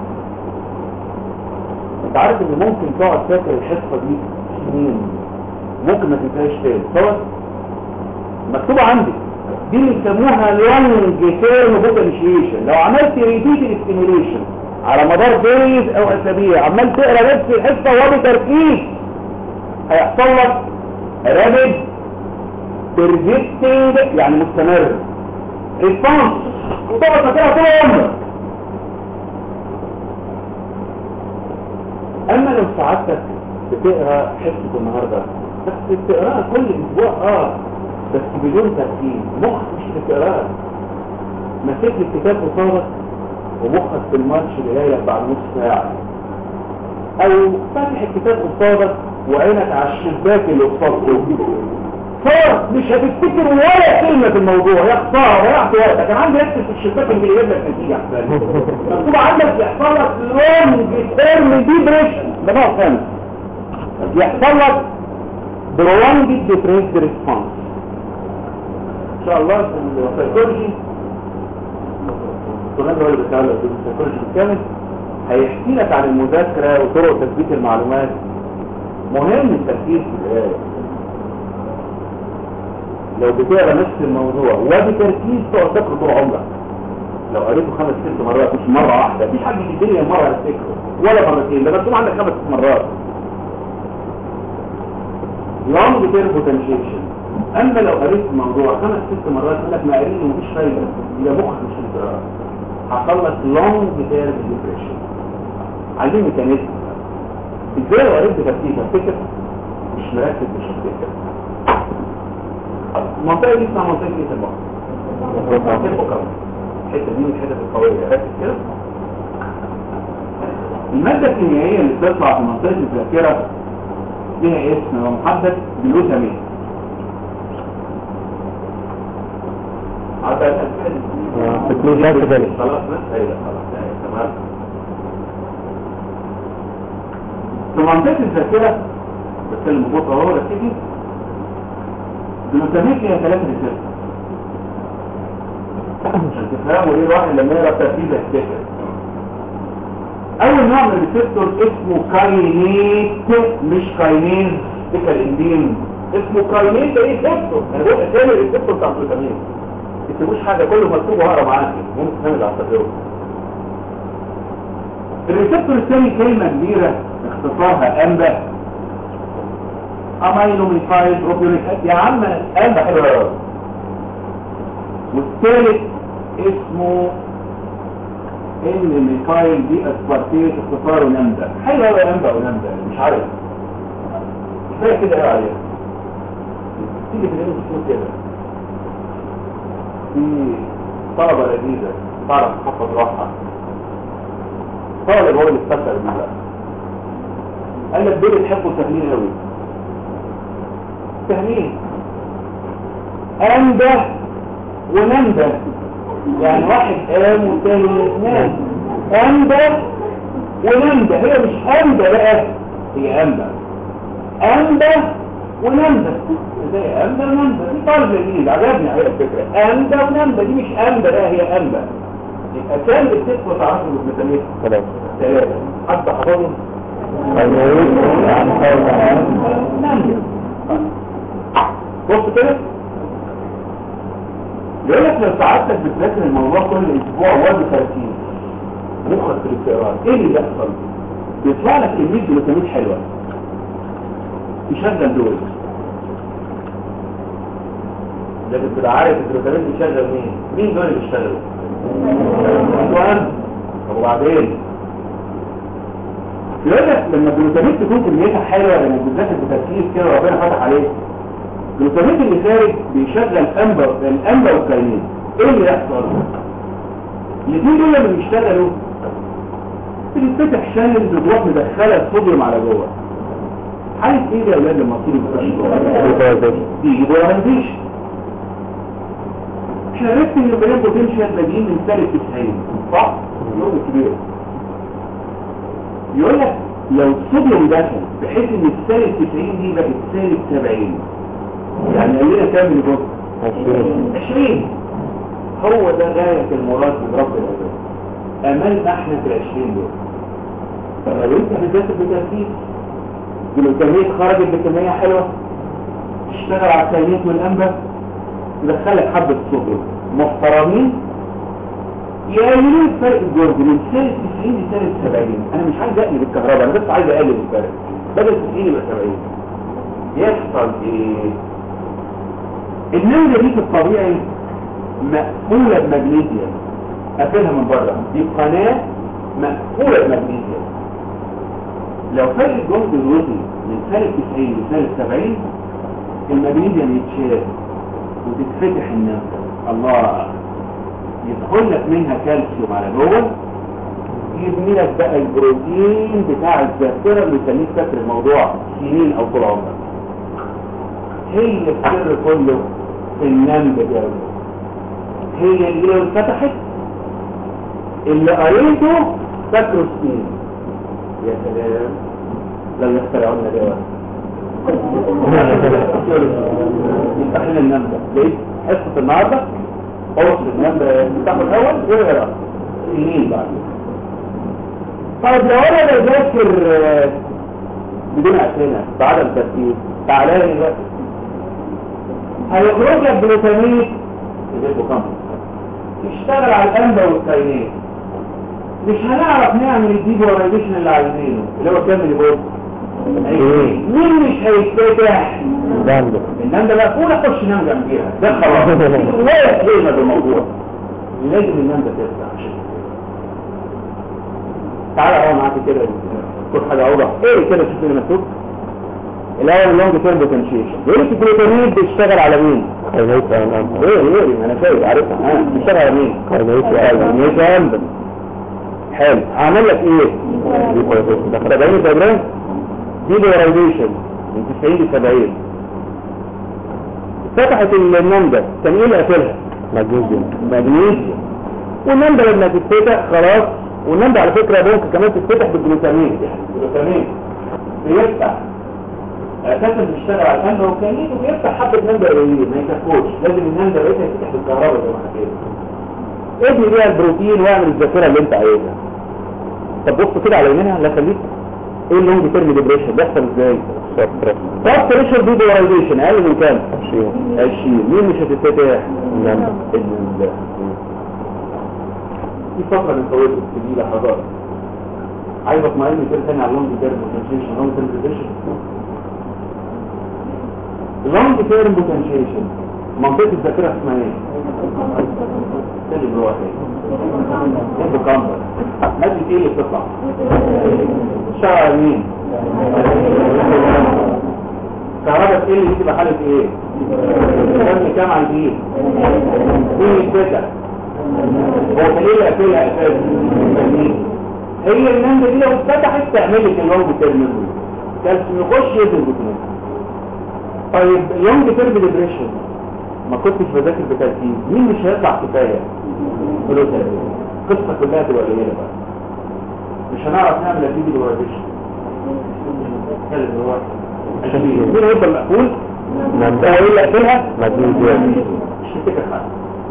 انت عارف ان ممكن تقعد فاكر الحصة دي سنين ممكن ما تنساهاش تاني صح؟ مكتوبة عندك دي بيسموها لونج تيرم بوتنشيشن لو عملت ريبيتد ستيميوليشن على مدار دايز او اسابيع عمال تقرا نفس الحصة وبتركيز هيحصل لك رابد persisting يعني مستمر response وتقعد فاكرها طول عمرك اما لو سعادتك بتقرا حصه النهارده بس بتقراها كل اسبوع اه بس بدون تركيز مخك مش بتقراها مسكت الكتاب قصادك ومخك في الماتش اللي جاي لك بعد نص ساعه او فاتح الكتاب قصادك وعينك على الشباك اللي قصادك صار مش هتفتكر ولا كلمة في الموضوع يا خسارة ضيعت وقتك كان عندي اكتب في الشباك اللي يجيب لك نتيجة احسن مكتوب عندك يحصل لك لونج تيرم ديبريشن ده نوع ثاني يحصل لك برولونج ديبريس ريسبونس ان شاء الله في السيكولوجي الدكتور هو اللي بيتكلم في السيكولوجي بالكامل هيحكي لك عن المذاكرة وطرق تثبيت المعلومات مهم التركيز في الآية لو بتقرا نفس الموضوع وبتركيز تقعد تاكله طول عمرك لو قريته خمس ست مرات مش مره واحده مفيش حد في الدنيا مره هتفتكره ولا مرتين ده مكتوب عندك خمس ست مرات لونج تيرم بوتنشيشن اما لو قريت الموضوع خمس ست مرات يقول لك ما قريت ومفيش فايده يبقى مخك مش هتقرا حصل لك لونج تيرم ديبريشن عايزين ميكانيزم ازاي لو قريت بتركيز هتفتكر مش مركز مش هتفتكر المنطقة دي اسمها منطقة ايه المخ؟ منطقة الفقرة الحتة دي من الحتة القوية ركز كده المادة الكيميائية اللي بتطلع في منطقة الذاكرة ليها اسم محدد بالوتامين عارفة بتنزل كده خلاص بس ايوه خلاص أيوة، تمام في منطقة الذاكرة بتكلم ببطء اهو ركزي الجلوتامين فيها ثلاثة ريسبتور عشان تفهموا ايه الواحد لما يقرا التركيز هيفتكر اول نوع من الريسبتور اسمه كاينيت مش كاينيز تلك الانزيم اسمه كاينيت ده ايه ريسبتور انا بقول اسامي الريسبتور بتاع الجلوتامين ما تكتبوش حاجه كله مكتوب وهقرا معاك ممكن تفهم اللي هتفهمه الريسبتور الثاني كلمه كبيره اختصارها امبا امينو ميثايل بروبيونيك يا عم امبا حلوه قوي والثالث اسمه ان ميثايل دي اسبارتيت اختصاره نمدا حلوه قوي انبا ونمدا مش عارف كفايه كده ايه عليها تيجي في الانجليزي تشوف كده في طلبه لذيذه تعرف تحفظ روحها طالب هو اللي استفسر بيه بقى قال لك دول تحبوا سهلين قوي سهلين أنده وننده يعني واحد قام والتاني نام أنده وننده هي مش أنده بقى هي أنده أنده وننده ازاي أنده وننده دي طالب جديد عجبني على الفكرة أنده وننده دي مش أنده بقى هي أنده يبقى كام الست وتعرفوا المثالية خلاص ثلاثة حتى حفظهم بص كده يقول لك لو سعادتك بتذاكر الموضوع كل اسبوع وادي تركيز مخك في الاستقرار ايه اللي بيحصل بيطلع لك كميه جلوتامين حلوه تشغل دول لكن تبقى عارف الجلوتامين بيشغل مين مين دول اللي بيشتغلوا انتوا طب وبعدين يقول لك لما الجلوتامين تكون كميتها حلوه لما بتذاكر بتركيز كده ربنا فتح عليك الجلوتامين اللي خارج بيشغل انبا الانبا والكاينين ايه اللي يحصل الاثنين دول لما بيشتغلوا بتتفتح شانل بتروح مدخله الصوديوم على جوه عايز ايه ده يا اولاد لما الصوديوم يخش جوه بيجي بولاريزيشن احنا عرفت ان البنات بوتنشال بادئين من سالب 90 صح؟ يوم كبير يقول لك لو الصوديوم دخل بحيث ان السالب 90 دي بقت سالب 70 يعني قال لنا كام اللي جوه؟ 20 هو ده غاية المراد من رب العباد املنا احنا في العشرين دول فلو انت بتذاكر بتركيز جلوكامية خرجت بكمية حلوة تشتغل على الثانيات والانبا تدخلك حبة صوديوم محترمين يقللوا الفرق الجهد من سالب 90 لسالب 70 انا مش عايز اقلب الكهرباء انا بس عايز اقلل الفرق بدل 90 يبقى 70 يحصل ايه النملة دي في الطبيعي مقفولة بمغنيسيوم قافلها من بره دي قناة مقفولة بمغنيسيوم لو فرق الجهد الوطي من سالب 90 لسالب 70 المغنيسيوم يتشال وتتفتح النملة الله يدخل لك منها كالسيوم على جوه يبني لك بقى البروتين بتاع الذاكره اللي يخليك فاكر الموضوع سنين او طول عمرك هي السر كله في النمل ده هي اللي لو اتفتحت اللي قريته فاكره سنين يا سلام لو يخترعوا لنا ده يفتح لنا النمل ده لقيت حصه النهارده قرص النمل بتاخد الاول ويقرا سنين بعد طيب لو انا بذاكر بدون اسئله بعدم تركيز تعالى لي دلوقتي هيخرج لك جلوتاميت يشتغل على الانبا والكاينات مش هنعرف نعمل الديبورايزيشن اللي عايزينه اللي هو كامل يبص مين مش هيتفتح جامد النام ده مقفول اخش نام جنبيها ده خلاص ولا كلمه بالموضوع لازم النام ده تفتح عشان تعالى اقعد معاك كده كل حاجه اوضح ايه كده شوف لي مكتوب الاول لونج تيرم بوتنشيشن يقول لك الجلوتامين بيشتغل على مين كاينات الان ايه ايه انا شايف عارفها ها بيشتغل على مين كاينات كاينات الان حلو عمل لك ايه دخل 70 ديجرام دي بولايزيشن من 90 ل 70 فتحت النمده كان ايه اللي قافلها مغنيسيوم مغنيسيوم والنمده لما تتفتح خلاص والنمده على فكره ممكن كمان تتفتح بالجلوتامين الجلوتامين بيفتح اساسا بيشتغل على الانبا والكانين وبيفتح حبه نمده قليلين ما يكفوش لازم النمده بقيتها تفتح بالكهرباء زي ما حكينا ابني بيها البروتين واعمل الذاكره اللي انت عايزها طب بص كده على يمينها لا خليك ايه اللونج تيرم ديبريشن بيحصل ازاي سطر طب بريشر دي بولايزيشن اقل من كام 20 20 مين مش هتتفتح نعم. باذن الله في فتره من فوائد دي لحظات عايز اطمئن كده تاني على اللونج تيرم بوتنشيشن لونج تيرم ديبريشن اللونج تيرم بوتنشيشن منطقه الذاكره اسمها ايه؟ تاني اللي هو ايه؟ الهيبوكامبر مادة ايه اللي بتطلع؟ الشعر مين؟ كهرباء ايه اللي بتبقى حالة ايه؟ كم كام على الايه؟ مين يتفتح؟ هو كان ايه اللي قافلها اساسا؟ هي النمبة دي لو اتفتحت تعمل لك اللونج تيرم كالسيوم يخش يدل بكنوز طيب اللونج تيرم ديبريشن ما كنتش بذاكر بتركيز مين مش هيطلع كفايه جلوتامين القصه كلها تبقى قليله بقى مش هنعرف نعمل نتيجه ديبريشن هو عشان مين هيفضل مقفول نعم. ده هو اللي قافلها مغنيسيوم مش هتفتح حاجه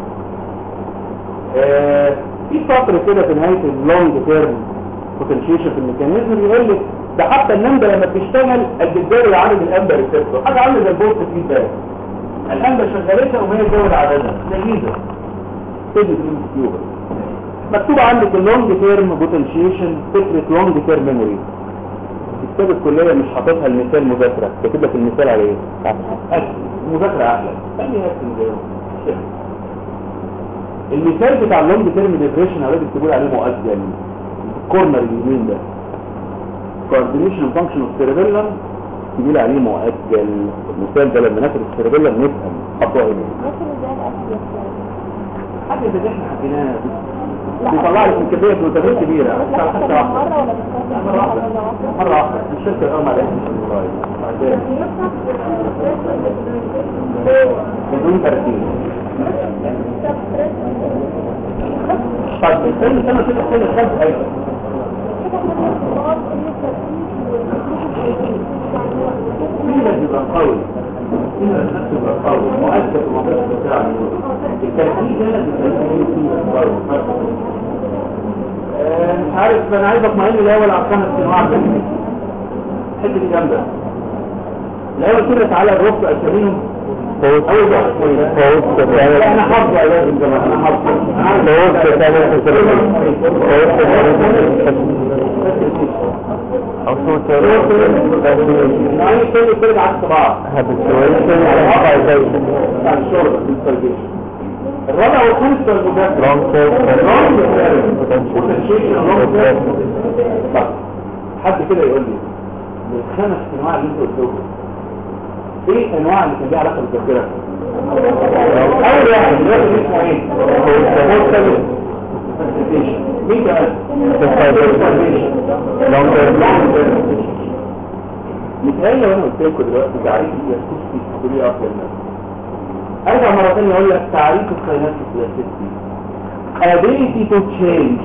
آه، في سطر كده في نهايه اللونج تيرم بوتنشيشن في الميكانيزم بيقول لك ده حتى النمبه لما بتشتغل الجدار عامل الانبا ريسبتور حاجه عامله زي البوست فيدباك الانبا شغلتها وهي تزود عددها لذيذه تجد الكيوبر مكتوب عندك اللونج تيرم بوتنشيشن فكره لونج تيرم ميموري كتاب الكليه مش حاططها المثال مذاكره كاتب لك المثال على ايه؟ أسهل. المذاكره احلى خليها اسهل زي ما هو. المثال بتاع اللونج تيرم ديبريشن اولاد بتقول عليه مؤجل الكورنر اليمين ده coordination function of cerebellum تقول عليه مؤجل المثال ده لما ناخد السيربيلم نفهم خطوه هنا ممكن ازاي الاسئله حاجه زي اللي احنا عندنا بيطلع لك من كميه بروتين كبيره بس على حسب واحده مرة ولا بتكون مره واحده مره واحده مش شرط الارم على بعدين بدون ترتيب طيب استنى استنى كده استنى خمس ايوه مين اللي بيبقى قوي مين اللي نفسه بيبقى قوي مؤثر في منطقه الدفاع التركيز هنا بيبقى فيه قوي آه، مش عارف انا عايز اطمئن الاول على خمس انواع كده الحته دي جامده الاول كده تعالى الربط اساميهم اول واحد كويس لا انا حافظ يا لازم جماعه انا حافظ انا عارف يعني كل كده عكس بعض بتاع الشرب الانترجيشن الرابع والخامس ده المذاكره طب حد كده يقول لي من الخمس انواع اللي انت قلتهم ايه انواع اللي كان ليها علاقه بالذاكره اول واحد دلوقتي اسمه ايه Constellation. مين كمان متهيألي لو انا قلت لكم دلوقتي تعريف البلاستيكي تقولي اكتر الناس ارجع مرة ثانية اقول لك تعريف الساينات البلاستيكي ability to change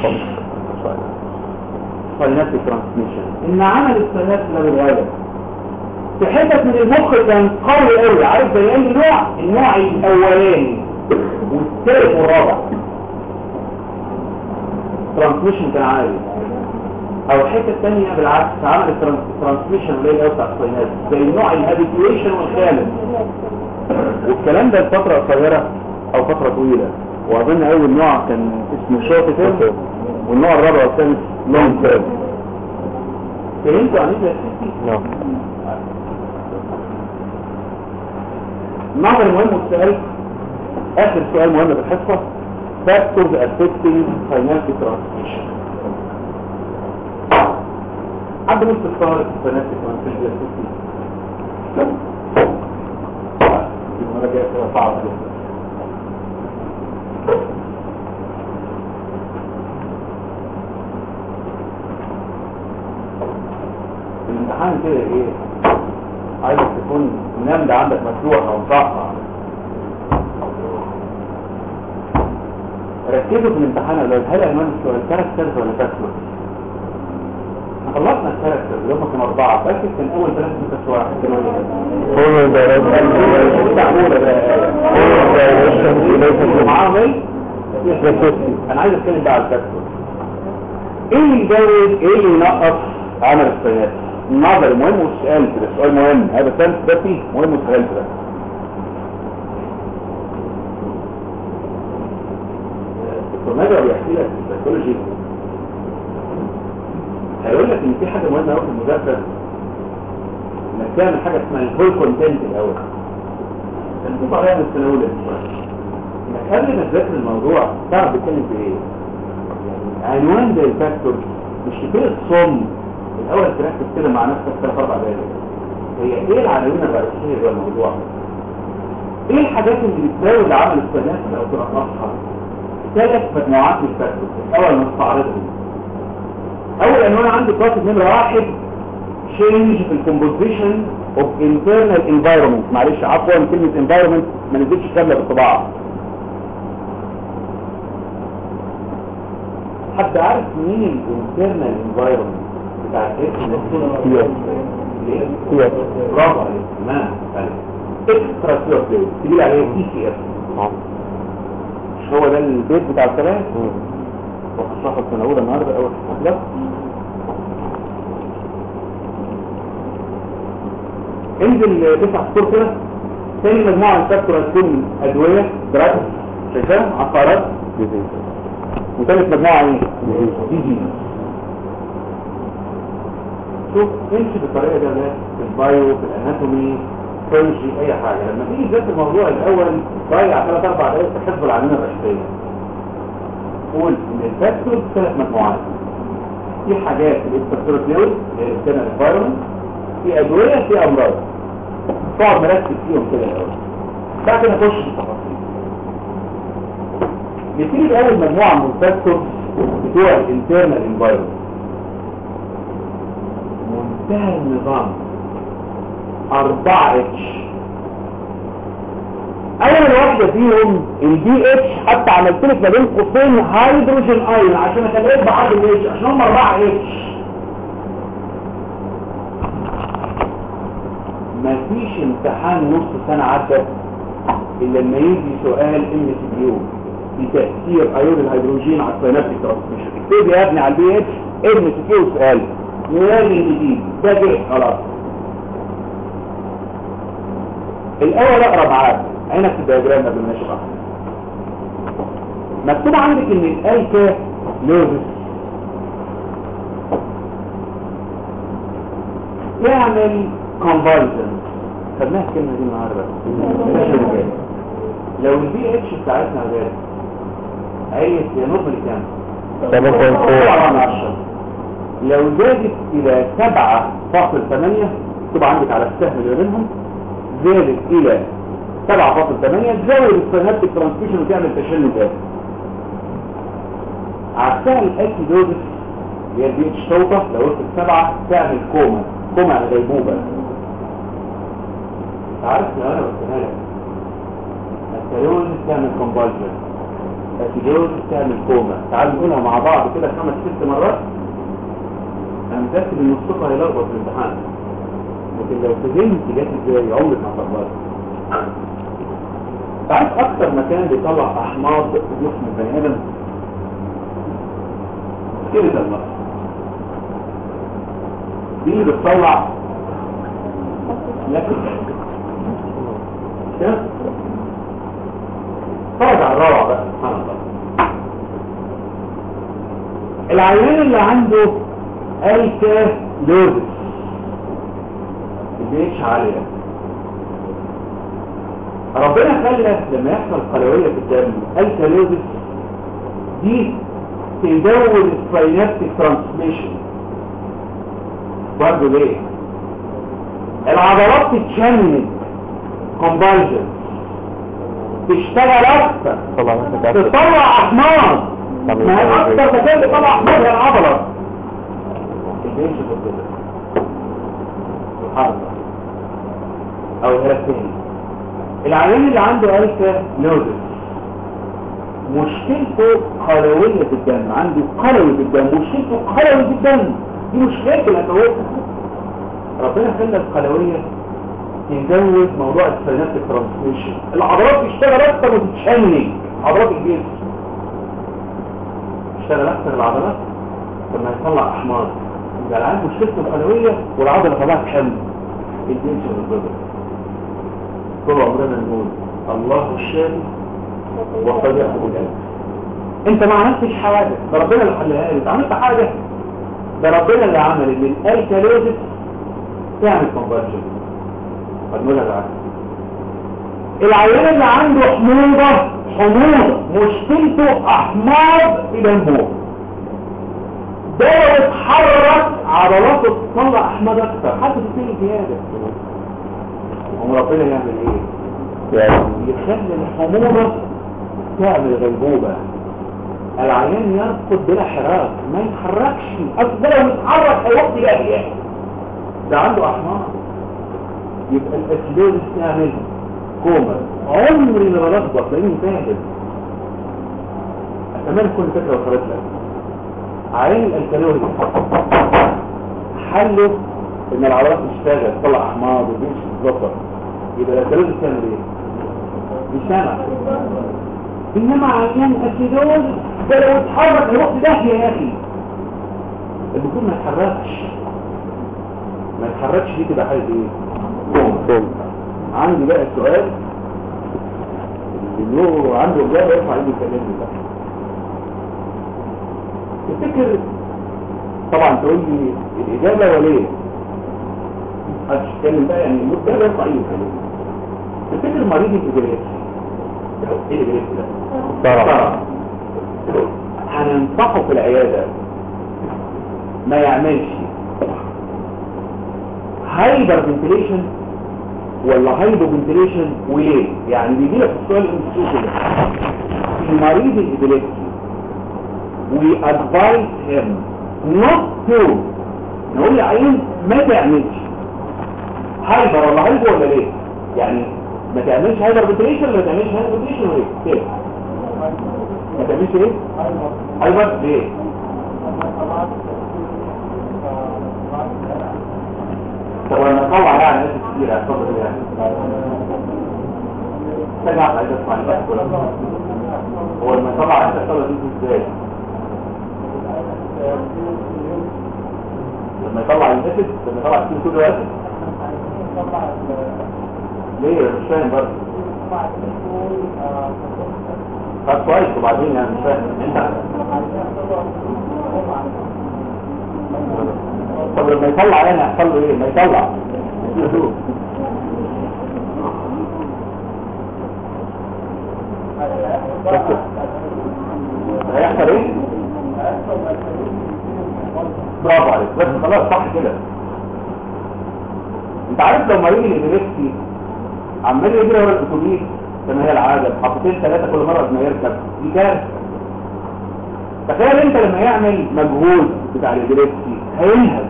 synaptic transmission ان عمل السينات ده بيتغير في حتة من المخ كان قوي قوي عارف زي اي نوع النوع الاولاني والثالث والرابع ترانسميشن كان عالي او الحته الثانيه بالعكس عمل الترانسميشن قليل قوي بتاع السينات زي النوع الهابيتيويشن والخالد والكلام ده لفتره قصيره او فتره طويله واظن اول نوع كان اسمه شورت تيرم والنوع الرابع والثالث لونج تيرم فهمتوا عن ايه يا ستي؟ النظر المهم والسؤال اخر سؤال مهم في الحصه factors affecting synaptic transmission حد نص الصار synaptic transmission يا ستي المرة جاية تبقى صعبة جدا الامتحان كده ايه عايز تكون النملة عندك مفتوحة ومصحة ركزوا في الامتحان لو هل عنوان السؤال كاركترز ولا كاركترز خلصنا الكاركترز اللي هم كانوا أربعة فاكر كان أول ثلاث بس واحد كانوا ايه؟ معاهم ايه؟ انا عايز اتكلم بقى على الكاركترز ايه اللي يزود ايه اللي ينقص عمل الصينات النظر مهم والسؤال كده السؤال مهم هذا الثالث ده فيه مهم والسؤال كده دكتور نجا بيحكي لك في السيكولوجي هيقول لك ان في حاجه مهمه قوي في المذاكره انك تعمل حاجه اسمها الهول كونتنت الاول هنشوف عليها من السنه الاولى انك قبل ما تذاكر الموضوع تعرف بتتكلم في ايه يعني عنوان زي الفاكتور مش كفايه الصم الاول تركز كده مع نفسك ثلاث اربع دقايق هي ايه العناوين الرئيسيه جوه الموضوع ايه الحاجات اللي بتزود عمل السنات او تنقصها ثلاث مجموعات من الفاكتورز الاول نستعرضهم اول عنوان عندي كاتب نمره واحد change في الكومبوزيشن of internal environment معلش عفوا كلمه environment ما نزلتش كامله بالطباعه حد عارف مين الانترنال انفايرمنت بتاع الجسم ليه؟ برافو عليك تمام اكسترا سيرفيس تجيب عليه اي سي اف مش هو ده البيت بتاع الكلام وخصوصا في السنه الاولى النهارده اول حاجه انزل تسع سطور كده تاني مجموعه من الفاكتور هتكون ادويه دراجز شايفاها عقارات وثالث مجموعة ايه؟ دي جي شوف امشي بالطريقة دي ده في البايو في الاناتومي فيرجي اي حاجة لما تيجي تذاكر الموضوع الاول ضيع ثلاث اربع دقايق تحفظ العناوين الرئيسية قول ان الفاكتور ثلاث مجموعات في حاجات في الاكسترا فلويد اللي هي الانترنال انفايرمنت في ادوية في امراض تقعد مركز فيهم كده الاول بعد كده نخش في التفاصيل نبتدي باول مجموعه من الفاكتورز بتوع الانترنال انفايرمنت منتهى النظام 4 اتش اول واحده فيهم البي اتش حتى عملت لك ما بين قوسين هيدروجين ايون عشان اخليك بعض الاتش عشان هم 4 اتش مفيش امتحان نص سنه عدى الا لما يجي سؤال ام سي كيو بتاثير ايون الهيدروجين على السينابتيك ترانسميشن اكتب يا ابني على البي اتش ام سي كيو سؤال لازم جديد ده جه خلاص الاول اقرا معاك عينك في الدياجرام قبل ما نشرح مكتوب عندك ان الالكا لوزس يعمل كونفرجن خدناها الكلمه دي النهارده لو البي اتش بتاعتنا غير عيت يا نوبل كام 7.4 لو زادت الى 7.8 تبقى عندك على السهم اللي بينهم زادت الى 7.8 تزود السينابتيك ترانسميشن وتعمل تشنج ده عكسها الاكيدوزس اللي هي البي اتش توطه لو وصلت 7 تعمل كوما كوما على غيبوبه عارف لو انا قلتها لك التيروز تعمل كومبالجن التيروز تعمل كوما تعالوا نقولها مع بعض كده خمس ست مرات انا متاكد ان الصوت هيلخبط في الامتحان لكن لو فهمت جت ازاي عمرك ما هتلخبط تعرف اكتر مكان بيطلع احماض في جسم البني ادم كده المرض دي اللي بتطلع لكن كده فرج على الروعه بقى سبحان الله العيان اللي عنده الكا لوزس البيتش عالية ربنا خلى لما يحصل قلوية في الدم الكا لوزس دي تزود الساينابتيك ترانسميشن برضه ليه العضلات تتشنج كومبالجن تشتغل اكتر طبعا انت تطلع احماض ما هي اكتر مكان بيطلع احماض هي العضله الجيش كده سبحان الله او الهرسين العيان اللي عنده الكا نودس مشكلته قلوية في الدم عنده قلوي في الدم مشكلته قلوي في الدم دي مشكلته الأسوية ربنا خلى القلوية تزود موضوع السينابتيك ترانسميشن العضلات تشتغل اكتر وتتشنج عضلات الجسم تشتغل اكتر العضلات لما يطلع احماض يبقى العيان مشكلته القلوية والعضلة طلعت حمل الجنس والبدر طول عمرنا نقول الله الشافي وقد يحكم القلب انت ما عملتش حاجة ده ربنا اللي حلها لك عملت حاجة ده ربنا اللي عمل ان الالكالوزس تعمل كونفرجن هنقولها بعد العيان اللي عنده حموضة حموضة مشكلته احماض في دمه ده لو اتحرك عضلاته تطلع احماض اكتر حتى تبتدي زيادة هم ربنا يعمل ايه يعني يخلي الحموضة تعمل غيبوبة العيان يرقد بلا حراك ما يتحركش اصل ده لو يتحرك هيوقف الاحياء ده عنده احماض يبقى الاسلوب تعمل كوما عمري ما بلخبط لاني فاهم اتمنى كل فكره وصلت لك عين الكالوري حله ان العضلات تشتغل تطلع احماض وبيمشي تتظبط يبقى الكالوري بتعمل ايه؟ بيسامع انما عيان اسيدوز ده لو اتحرك هيروح في داهيه يا اخي المفروض ما يتحركش ما يتحركش دي كده حاجه ايه؟ كوما كوم عندي بقى السؤال اللي له عنده اجابه يرفع ايده يكلمني بقى تفتكر طبعا تقول لي الاجابه وليه محدش يتكلم بقى يعني المدة يرفع ايده يكلمني تفتكر مريض الابريسي ايه الابريسي ده؟ طرف هننصحه في العياده ما يعملش هايبر فنتليشن ولا هايبو فنتليشن وليه يعني بيجي لك السؤال اللي كده مريض الابيليبسي we advise him not to نقول لعين ما تعملش هايبر ولا هايبر ولا ليه يعني ما تعملش هايبر فنتريشن ولا ما تعملش هايبر فنتريشن ولا ايه كيف ما تعملش ايه هايبر ليه طب انا اطلع يعني ناس كتير هتفضل يعني سمع عايز اسمع الناس كلها هو لما طلع انت الصلاه دي ازاي لما يطلع الاسد لما يطلع السين كله اسد ليه مش فاهم برضه طب كويس وبعدين يعني مش فاهم انت طب لما يطلع يعني هيحصل له ايه ما يطلع هيحصل ايه برافو عليك بس خلاص صح كده انت عارف لو مريض الابيليبسي عمال يجري ورا الاتوبيس كما هي العاده حطتين ثلاثه كل مره ما يركب دي كارثه تخيل انت لما يعمل مجهود بتاع الابيليبسي هينهج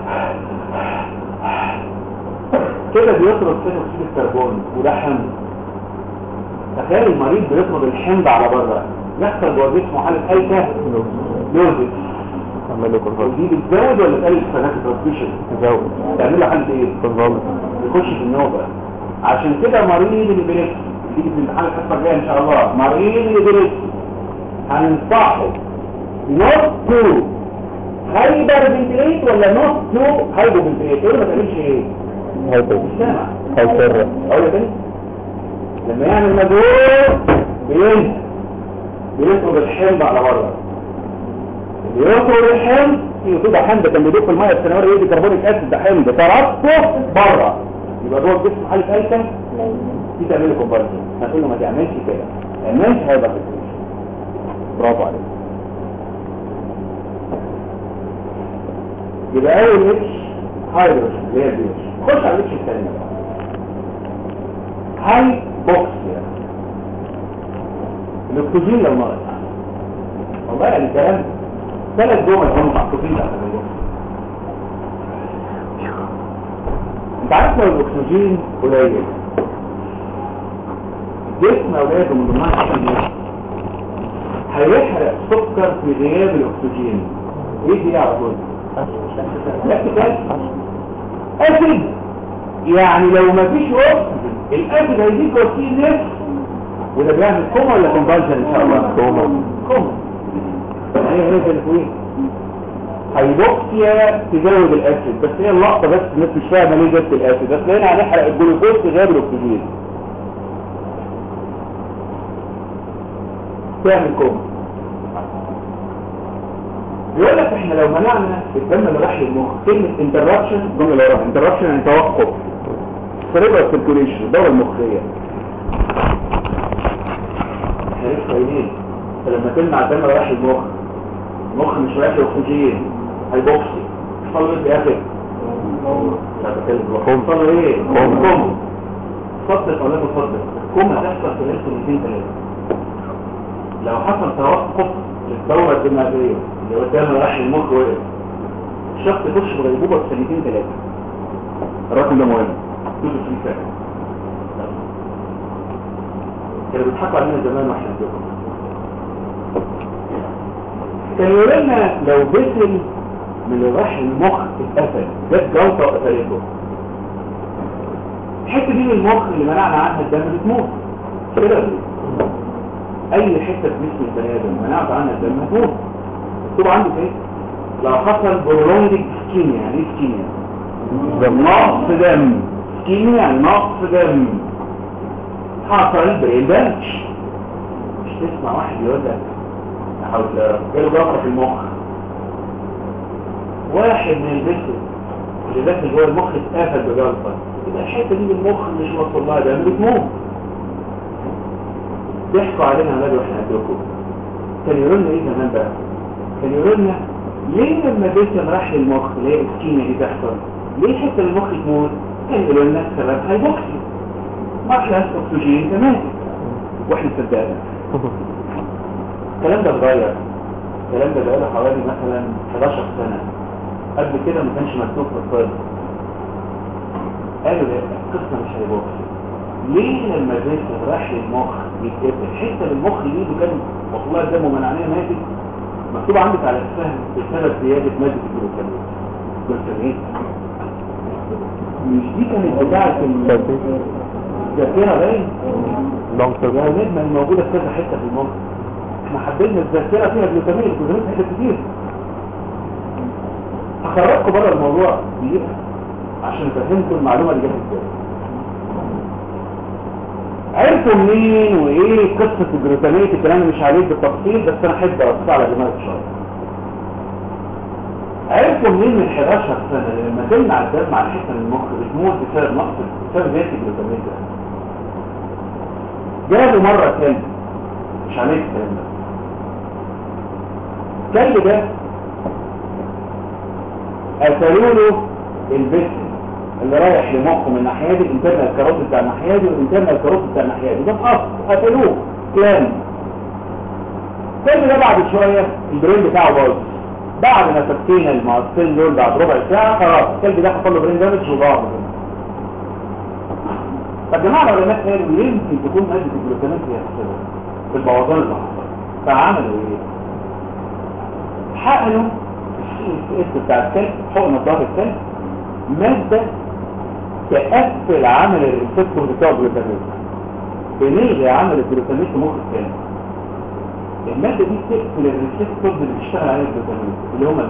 كده بيطرد ثاني اكسيد الكربون وده حمض تخيل المريض بيطرد الحمض على بره يحصل جوه جسمه حاله ايكه نوزك عمال يكون غلط دي بتزود ولا تقلل الفنات الترانسميشن تزود تعمل له حاله ايه يكون غلط يخش في النوبه عشان كده مريض الابيليبسي تيجي في الامتحان الحصه الجايه ان شاء الله مريض الابيليبسي هننصحه نوت تو هايبر فنتليت ولا نوت تو هايبو فنتليت يقول ما تعملش ايه هايبر مش سامع هايبر اقول تاني لما يعمل مجهود بينهي بيطرد الحمض على بره اللي يطرد الحمض في كده حمض كان بيدوب في الميه السنوار يدي كربونيك اسيد ده حمض طردته بره يبقى جوه الجسم حاله ايكه دي تعمل له كومبارسون هتقول له ما تعملش كده ما تعملش هيبقى برافو عليك يبقى اول اتش هايدروجين اللي هي البي اتش خش على الاتش الثانيه هاي بوكسيا الاكسجين لو ناقص والله يعني كلام ثلاث جمل هم محطوطين تحت البوكس انت عارف لو الاكسجين قليل الجسم اولاده من ضمنها الحاجة هيحرق سكر في غياب الاكسجين ايه دي على طول لاكتيك اسيد يعني لو ما فيش اكسجين الاسيد هيزيد كورتين نفس وده بيعمل كوما ولا كومبالشن ان شاء الله كوما. كوما هي هي الكوين هيبوكسيا تزود الاسيد بس هي اللقطه بس الناس مش فاهمه ليه جبت الاسيد بس هنا هنحرق الجلوكوز في غياب الاكسجين تعمل كوما بيقول لك احنا لو منعنا الدم اللي راح للمخ كلمه انتربشن الجمله اللي وراها انتربشن يعني توقف سيريبرال سيركيوليشن الدوره المخيه احنا لسه قايلين فلما تمنع الدم اللي راح للمخ المخ مش رايح له اكسجين هيبوكسي يحصل له ايه في الاخر؟ لا بتكلم دلوقتي. يحصل له ايه؟ كوم. كوم صدق ولا تصدق كوم هتحصل في نفس الاثنين ثلاثه لو حصل توقف للدورة الدماغية اللي هو الدم راح للمخ وقف الشخص يخش في غيبوبة في سنتين ثلاثة الرقم ده مهم توجد في سنة كانوا بيضحكوا علينا زمان واحنا عندكم كان يقول لنا لو بسل من اللي راح المخ اتقفل جت جلطة وقفلته الحتة دي من المخ اللي منعنا عنها الدم بتموت كده اي حته في جسم البني ادم منعت عنها الدم هتموت مكتوب عنده ايه لو حصل برولونج سكيميا يعني ايه سكيميا نقص دم سكيميا يعني نقص دم حصل برين دامج مش تسمع واحد يقول لك حاول جاله جلطه في المخ واحد من الجسم اللي داخل جوه المخ اتقفل بجلطه يبقى الحته دي من المخ مش مطلوب لها دم بتموت ضحكوا علينا عمال واحنا عندكم كان يقولوا لنا ايه زمان بقى كان يقولوا لنا ليه لما الجسم راح للمخ اللي هي السكينه دي تحصل ليه حته المخ تموت كان يقولوا لنا السبب هيبوكسي ما فيهاش اكسجين تمام واحنا صدقنا الكلام ده اتغير الكلام ده بقاله حوالي مثلا 11 سنة قبل كده ما كانش مكتوب في الطب قالوا لا القصة مش هيبقى ليه لما الجسم راح للمخ يتقفل حته المخ اللي ايده كان وصلها الدم ومنعنيه ماتت مكتوب عندك على السهم بسبب زياده ماده الجلوكامين جلوكامين مش دي كانت بتاعه الذاكره باين لونج يا تيرم نجمه الموجوده في كذا حته في المخ احنا حددنا الذاكره فيها جلوكامين الجلوكامين في حتت كتير هخرجكم بره الموضوع دقيقه عشان افهمكم المعلومه اللي جت ازاي عرفوا منين وايه قصة الجلوتاميت الكلام اللي مش عليه بالتفصيل بس انا احب ارص على دماغك شوية عرفوا منين من 11 سنة لما تمنع الدم على حتة من المخ بتموت بسبب نقص بسبب زيادة الجلوتاميت ده جابوا مرة كلب مش عليك الكلام ده الكلب ده قتلوا له البسم اللي رايح لمخه من الناحيه دي الانترنال الكاروت بتاع الناحيه دي والانترنال الكاروت بتاع الناحيه دي ده في اصل قتلوه كلام كل ده بعد شويه البرين بتاعه باظ بعد ما تفكينا المعصين دول بعد ربع ساعه خلاص الكلب ده حصل له برين دامج وضاع فالجماعه العلماء قالوا يمكن تكون ماده الجلوكامات هي السبب في البوظان اللي حصل فعملوا ايه؟ حقنوا السي بتاع الكلب حقن ظهر الكلب ماده تقفل عمل الريسبتور بتاع الجلوتامين بنلغي عمل الجلوتامين في مخ الكلب المادة دي تقفل الريسبتور اللي بيشتغل عليه الجلوتامين اللي هما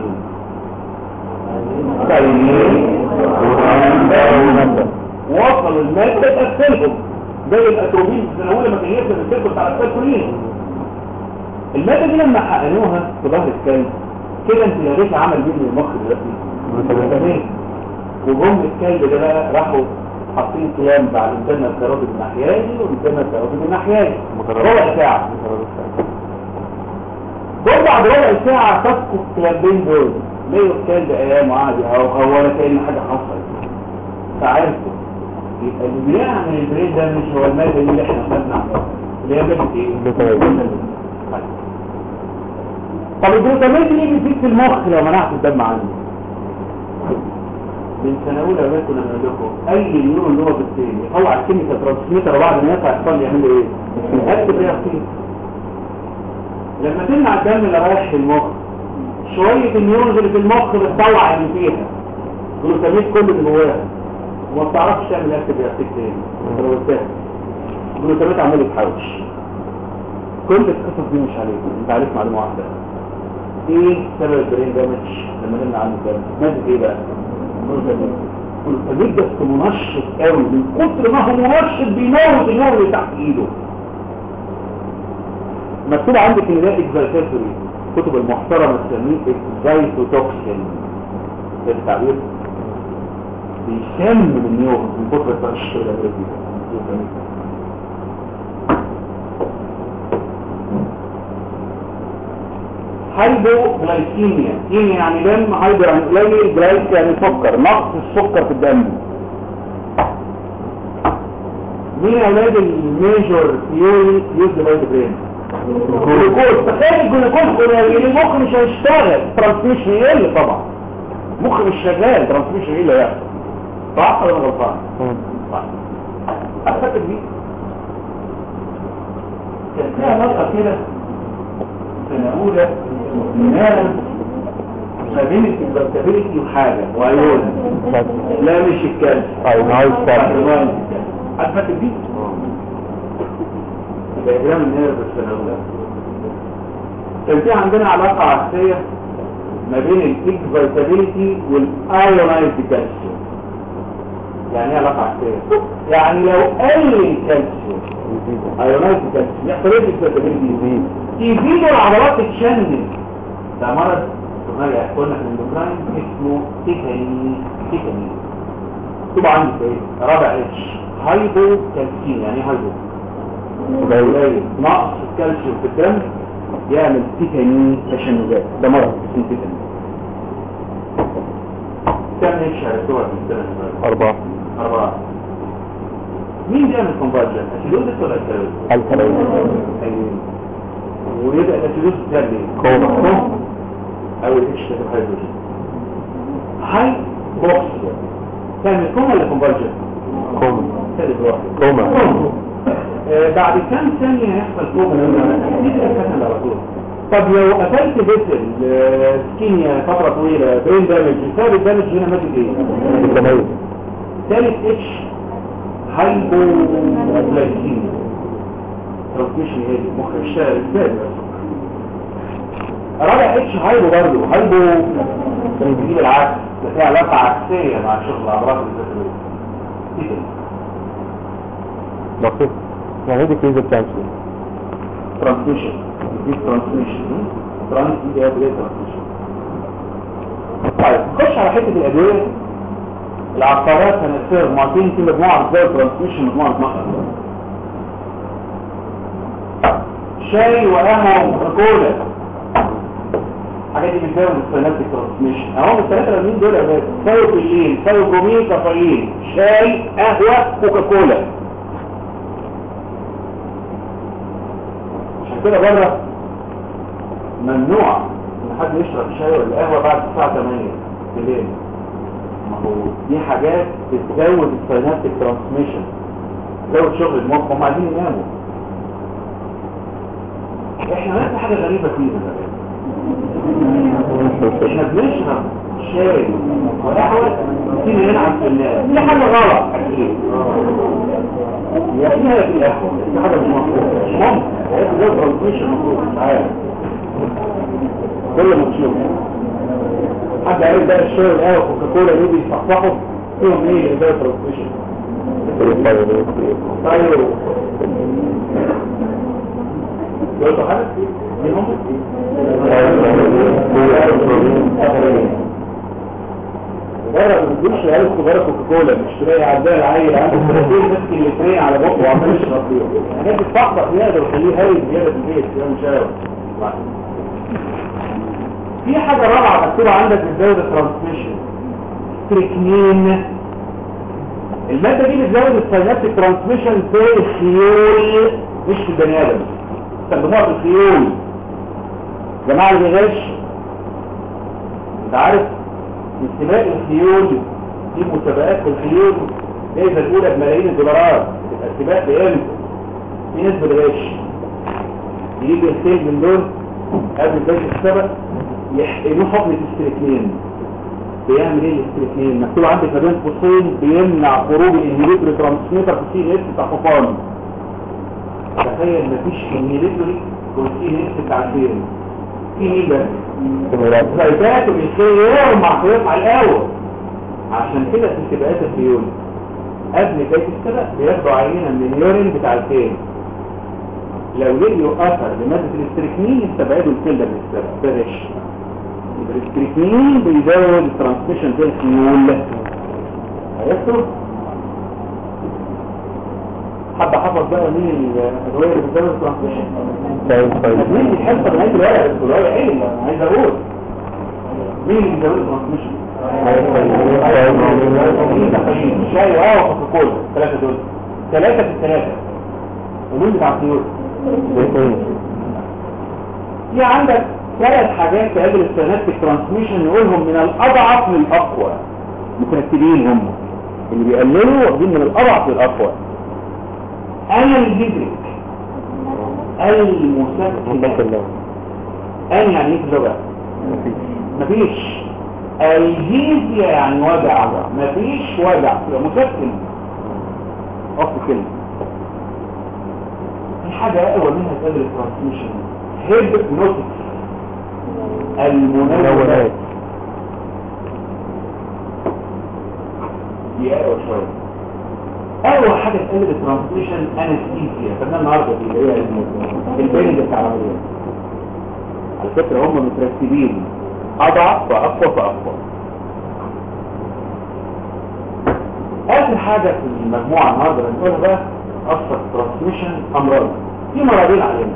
مين؟ وصل المادة تقفلهم زي الاتروبين في السنة ما كان يقفل الريسبتور بتاع الكلب كلين المادة دي لما حقنوها في ظهر الكلب كده انت لغيت عمل مين من المخ دلوقتي؟ الجلوتامين وجم الكلب ده بقى راحوا حاطين قيام بعد الانترنال كاروتيد الناحيه دي والانترنال كاروتيد الناحيه دي ربع ساعه جم بعد ربع ساعه فكوا الكلابين دول لقوا الكلب ايام عادي او هو ولا كان حاجه حصلت فعرفوا يبقى اللي بيعمل البرين ده مش هو الماده دي اللي احنا خدنا عنها اللي هي ماده ايه؟ جلوتامين. طب الجلوتامين دي بيزيد في المخ لو منعت الدم عنه من سنة أولى بقى كنا بنقول لكم أي نيورون اللي هو بالتالي يطلع الكيميكال ترانسميتر وبعد ما يطلع يحصل لي يعمل إيه؟ أكتب إيه أكتب لما تمنع الدم اللي رايح في المخ شوية النيورونز اللي في المخ بتطلع اللي فيها جلوتاميت كل اللي جواها وما بتعرفش تعمل أكتب إيه أكتب تاني أنت لو قلتها جلوتاميت عمال يتحوش كل القصص دي مش عليك أنت عليك معلومة واحدة ايه سبب البرين دامج لما نمنع عنه الدم مادة ايه بقى الفريق ده منشط قوي من كتر ما هو منشط بيموت النور اللي تحت ايده مكتوب عندك ان ده اكزايتاتوري الكتب المحترمه تسميه اكزايتوتوكسين ده التعبير بيسمم النيور من كتر التنشط اللي ده هايبوغلايكيميا كيميا يعني دم هايبر يعني قليل جلايك يعني سكر نقص السكر في الدم مين اولاد الميجور ثيوري يوز باي ذا برين الجلوكوز تخيل الجلوكوز قليل المخ مش هيشتغل ترانسميشن يقل طبعا المخ مش شغال ترانسميشن ايه اللي هيحصل صح ولا غلطان صح اعتقد دي كان فيها نقطه كده سنة أولى نعلم ما بين الكونفرتابيلتي وحاجة وعيون لا مش الكلب ايوه عايز تعرف عارفة دي؟ دياجرام النيرف السنة الأولى كان في عندنا علاقة عكسية ما بين الاكسفرتابيلتي والايونايزد كالسيوم يعني ايه علاقة عكسية؟ يعني لو قل الكالسيوم ايونايزد كالسيوم يحصل ايه الاكسفرتابيلتي يزيد يزيدوا العضلات تتشنج ده مرض كنا قلنا في الاندوكراين اسمه تيكاني تيكاني طبعا عندك ايه رابع اتش هايبو كالسيوم يعني ايه هايبو قليل نقص الكالسيوم في الدم يعمل تيكاني تشنجات ده مرض اسمه تيكاني كم اتش عرفتوها في السنه اللي فاتت؟ أربعة أربعة مين بيعمل كونفرجن؟ أكيدوزس ولا أكيدوزس؟ الكالوري أيوه الاسيدوز بتعمل ايه كوما. او الاتش تبقى هيدروجين هاي بوكس تعمل كوما ولا كونفرجن كوما ثالث واحد كوما آه، بعد كام ثانية هيحصل كوما دي الفتنة على طول طب لو قتلت بسل آه، سكينيا فترة طويلة برين دامج بسبب الدامج هنا ماتت ايه؟ التميز ثالث اتش هايبوغلايكيميا ترانسميشن هي دي مخ اشتغل ازاي بس رابع اتش هايبو برضه هايبو بيجيب العكس ده فيها علاقة عكسية مع شغل الأمراض الذاتية ايه ده؟ بسيط يعني ايه ديكريز الكانسر ترانسميشن دي ترانسميشن ترانس دي هي بداية ترانسميشن طيب نخش على حتة الأدوية العقارات هنصير مجموعتين في مجموعة زي الترانسميشن مجموعة مصر شاي وقهوة وكولا الحاجات دي بتزود السينابتيك ترانسميشن اهو الثلاثة الاولين دول يا باشا سايوبيلين سايوبرومين كافيين شاي قهوة كوكاكولا عشان كده بره ممنوع ان حد يشرب شاي ولا قهوه بعد الساعه 8 بالليل ما هو دي حاجات بتزود السينابتيك ترانسميشن تزود شغل المخ هم عايزين يناموا احنا نفس حاجه غريبه فينا احنا بنشرب شاي وقهوه نسينا نلعب في الناس دي حاجه غلط اكيد يا فيها في القهوه دي حاجه مش مفروض مش ممكن هي بتزود ترانسميشن المفروض مش عارف كل ما تشوف حد عارف بقى الشاي والقهوه كوكاكولا ليه بيصحصحوا فيهم ايه اللي بيزود ترانسميشن طيب جاوبوا حاجه مين هم بره ما بتجيبش العيال الصغيره كوكاكولا مش تلاقي عداء العيل عنده سنتين ماسك اللترين على بقه وعمال يشرب فيهم الحاجات دي بتفضح زياده وتخليه هايل زياده في البيت يا مشاور في حاجه رابعه مكتوبه عندك بتزود الترانسميشن ستريكنين الماده دي بتزود السينابتيك ترانسميشن في الخيول مش في البني ادم استخدموها في الخيول جماعه اللي بيغش انت عارف في سباق الخيول في مسابقات في الخيول جايزه الاولى بملايين الدولارات تبقى السباق بامتى في ناس بتغش يجي الخيل من دول قبل بدايه السبق يحقنوه حقنه استريكنين بيعمل ايه الاستريكنين مكتوب عندك ما بين قوسين بيمنع خروج الانهيبيتوري ترانسميتر في سي اس بتاع حصان تخيل مفيش انهيبيتوري والسي اس بتاع الفيرم في مين بقى فايدات بالخيار مع خيار مع القهوة عشان كده في سباقات الخيول قبل بداية السبق بياخدوا عينة من اليورين بتاع الخيل لو لقيوا اثر لمادة الاستريكنين يستبعدوا الكلة من السبق ده غش يبقى الاستريكنين بيزود الترانسميشن زي الخيول عرفتوا؟ حد حفظ بقى مين الادويه اللي بتزود الترانسميشن؟ مين بيحب من عايز الورق الورق ايه انا عايز اقول مين اللي بيزود الترانسميشن شاي وقهوه وكوكاكولا ثلاثه دول ثلاثه في الثلاثه ومين بتاع الطيور في عندك ثلاث حاجات تقابل السينابتيك ترانسميشن نقولهم من الاضعف للاقوى مترتبين هم اللي بيقللوا واخدين من الاضعف للاقوى انا الجدرك المسكن أنا يعني ايه في اللغة مفيش الجيزيا يعني وجع مفيش وجع يبقى مسكن اصل كلمة في حاجة اقوى منها تقدر الترانسميشن هيبنوتكس المنونات دي اقوى شوية اقوى حاجة تقلل الترانسميشن انستيزيا فده النهاردة دي اللي هي البيرنج بتاع العملية على فكرة هم مترتبين اضعف واقوى فاقوى اخر حاجة في المجموعة النهاردة بنقولها بقى اثر ترانسميشن امراض في مرضين علينا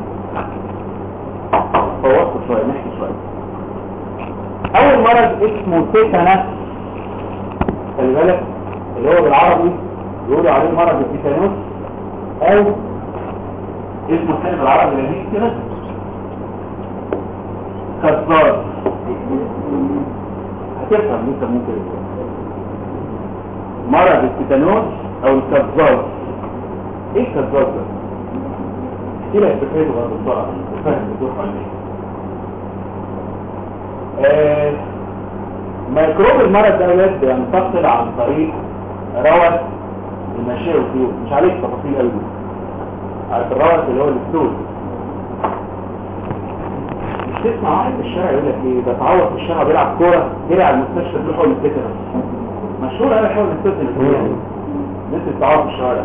فوقت شوية نحكي شوية اول مرض اسمه تيتانس خلي بالك اللي هو بالعربي يقولوا عليه مرض التيتانوس او اسمه الثاني بالعربي لذيذ كده كذاب هتفهم انت ممكن ازاي مرض التيتانوس او الكذاب ايه الكذاب ده؟ احكي لك فكرته بقى بسرعه فاهم بتروح على ايه آه ميكروب المرض ده يد ينتقل عن طريق روث المشاة والطيور مش عليك تفاصيل قوي عارف الروث اللي هو الستول مش تسمع واحد في الشارع يقول لك ايه ده اتعور في الشارع بيلعب كوره جري على المستشفى تروح حول التتنس مشهور قوي حول التتنس الناس بتتعور في الشارع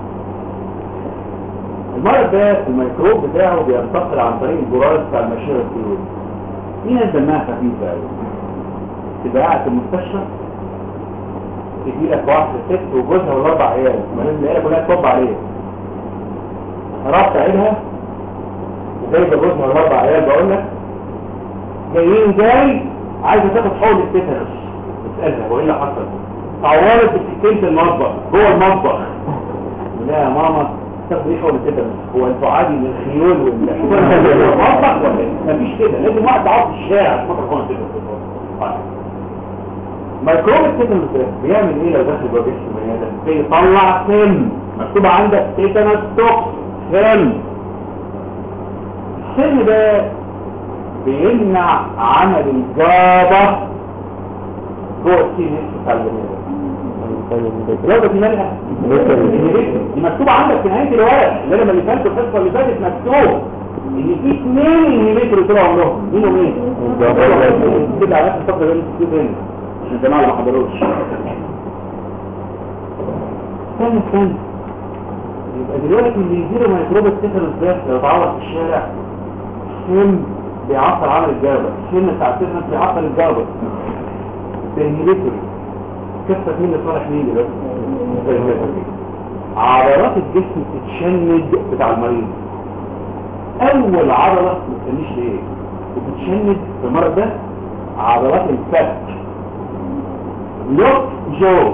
المرض ده الميكروب بتاعه بينتقل عن طريق الجراث بتاع المشاة والطيور في ناس دمها خفيفه قوي تبقى قاعد في المستشفى تجي لك واحدة ست وجوزها والاربع عيال ما لازم العيله كلها تطب عليها ربط عينها وجايبه جوزها والاربع عيال بقول لك جايين جاي عايزه تاخد حول التتنس بتسالها وايه اللي حصل؟ اتعورت بسكينه المطبخ جوه المطبخ لا يا ماما تاخد ايه حول التتنس هو انتوا عادي من الخيول والمطبخ ولا ايه؟ مفيش كده لازم واحد يقعد في الشارع عشان خاطر حول التتنس ميكروب التيتانوس ده بيعمل ايه لو دخل جوه جسم بني ادم بيطلع سم مكتوب عندك تيتانوس توكس سم السم ده بيمنع عمل الجابة جوه السي نفسه بتاع البني ادم الجابة دي مالها دي مكتوب عندك في نهاية الورق اللي لما اللي فاتت الحصة اللي فاتت مكتوب ان في اثنين انهبيتور طول عمرهم مين ومين؟ كده على نفس الفقرة اللي انت بتكتب هنا عشان الجماعة اللي ما حضروش استنى استنى يبقى دلوقتي اللي يجيله ميكروب التيتانوس ده لو اتعور في الشارع سم بيعطل عمل الجابة السم بتاع التيتانوس بيعطل الجابة بانهيبيتوري كفة مين لصالح مين دلوقتي؟ عضلات الجسم بتتشنج بتاع المريض اول عضلة ما تسميش ليه وبتتشنج في المرض ده عضلات الفك لوك جو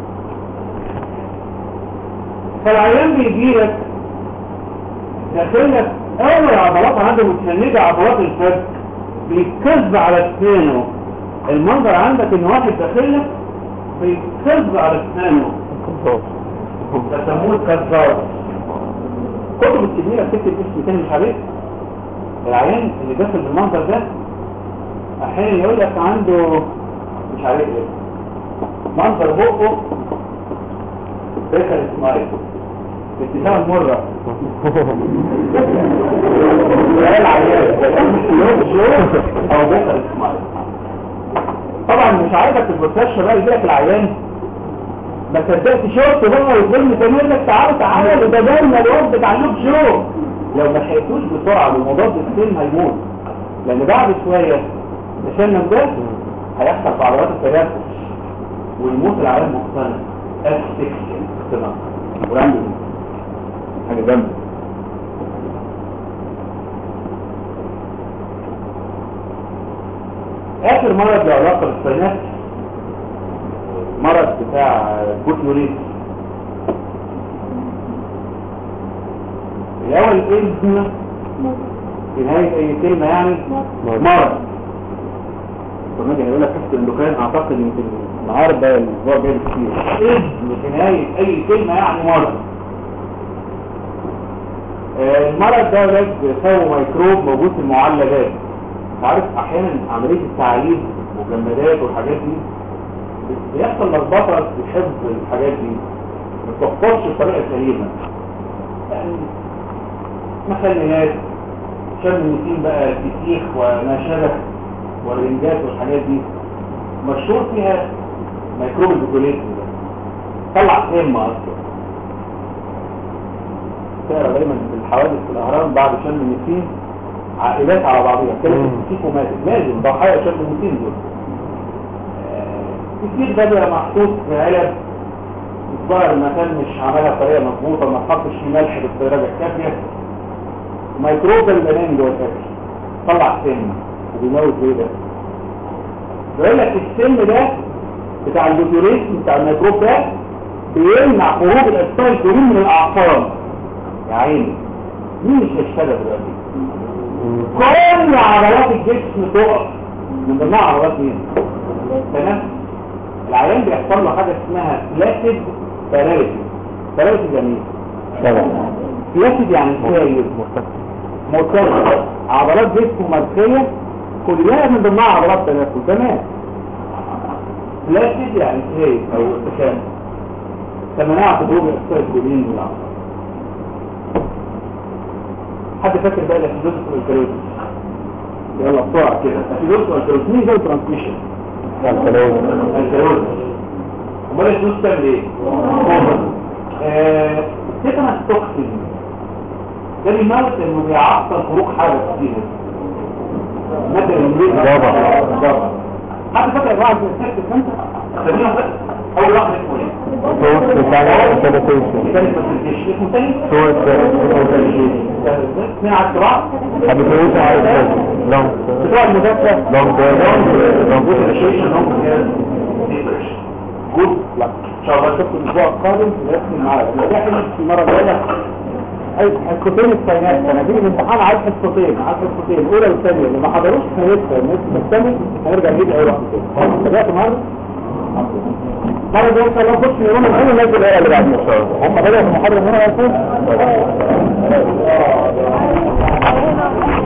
فالعيان بيجي لك داخل لك اول عضلات عنده متشنجه عضلات الفك بيتكذب على اسنانه المنظر عندك ان واحد داخل لك بيتكذب على اسنانه تسموه الكذاب كتب الكبيره بتكتب اسم تاني مش عليك العيان اللي داخل بالمنظر ده احيانا يقول لك عنده مش عارف ايه منظر بقه داخل اسماعيل ابتسامة مرة سؤال عيال او داخل اسماعيل طبعا مش عايزك في المستشفى بقى يجيلك العيان ما صدقت شفت هو ويقول تاني لك تعالوا تعالوا ده جالنا الواد بتاع اللوب شو لو ما لحقتوش بسرعه بمضاد السم هيموت لان بعد شويه تشنج ده هيحصل في عضلات التنفس ويموت العالم مقتنع اسفكسيا اقتناع وعنده حاجه جامده اخر مرض له علاقه بالسينات مرض بتاع بوتيوليت الاول اسم في نهايه اي كلمه يعني مرض لما اجي اقول لك حته الاندوكرين اعتقد يمكن النهارده الاسبوع جاي كتير اسم في نهايه اي كلمه يعني مرض آه، المرض ده ولاد بيساوي ميكروب موجود في المعلبات عارف احيانا عمليه التعليب والمجمدات والحاجات دي بيحصل لخبطه في حفظ الحاجات دي ما بتحفظش بطريقه سليمه يعني مخليات شم النسيم بقى الفسيخ وما شابه والرنجات والحاجات دي مشهور فيها ميكروب البوتوليت ده طلع سم اصلا تقرا دايما في الحوادث في الاهرام بعد شم النسيم عائلات على بعضها كانت الفسيخ وماتت لازم ضحايا شم النسيم دول الفسيخ ده بيبقى محطوط في علب الظاهر المكان مش عملها بطريقه مظبوطه ما تحطش فيه ملح بالدرجه الكافيه ميكروب ده بيبقى نايم جوه الاكل طلع سم وبيموت ايه ده بيقول لك السم ده بتاع البوتيوليزم بتاع الميكروب ده بيمنع خروج الاسفل الكريم من الاعصاب يا عيني مين مش هيشتغل دلوقتي كل جميع عضلات الجسم تقف من ضمنها عضلات مين تمام العيان بيحصل له حاجه اسمها فلاتد باراليسيس باراليسيس يعني ايه سبعة فلاتد يعني سايب مرتفع عضلات جسمه مرخيه كلها من ضمنها عضلات تنفس تمام فلاتد يعني سايب او ارتخاء تمنعت ضروب الاحساس بالين والاعصاب حد فاكر بقى الاسيدوز والكالوز يلا بسرعه كده الاسيدوز والكالوز مين زي ترانسميشن الكلوز الكالوز امال الاسيدوز بتعمل ايه آه، تيتانس توكسين ده بيموت انه بيعطل خروج حاجه كتير ماده الامريكا ضبع. حد فاكر انواع الانسكت انت خلينا بس اول واحد اسمه ايه صوت بتاع السيتيشن ثاني برزنتيشن اسمه ثاني صوت اثنين على الصراع حبيبي عايز لونج بتوع المذاكره لونج جود لك ان شاء الله اشوفكم الاسبوع القادم نرسم معاك ده حلو في المره الجايه عايز حصتين السنوات انا دي الامتحان عايز حصتين عايز حصتين اولى وثانيه اللي ما حضروش هنلسه الناس مستني هنرجع نجيب اي واحد تاني بدات النهارده المره الجايه ان شاء الله نخش يوم الاول ننزل الايه اللي بعد ان شاء الله هم بداوا في المحاضره هنا يا استاذ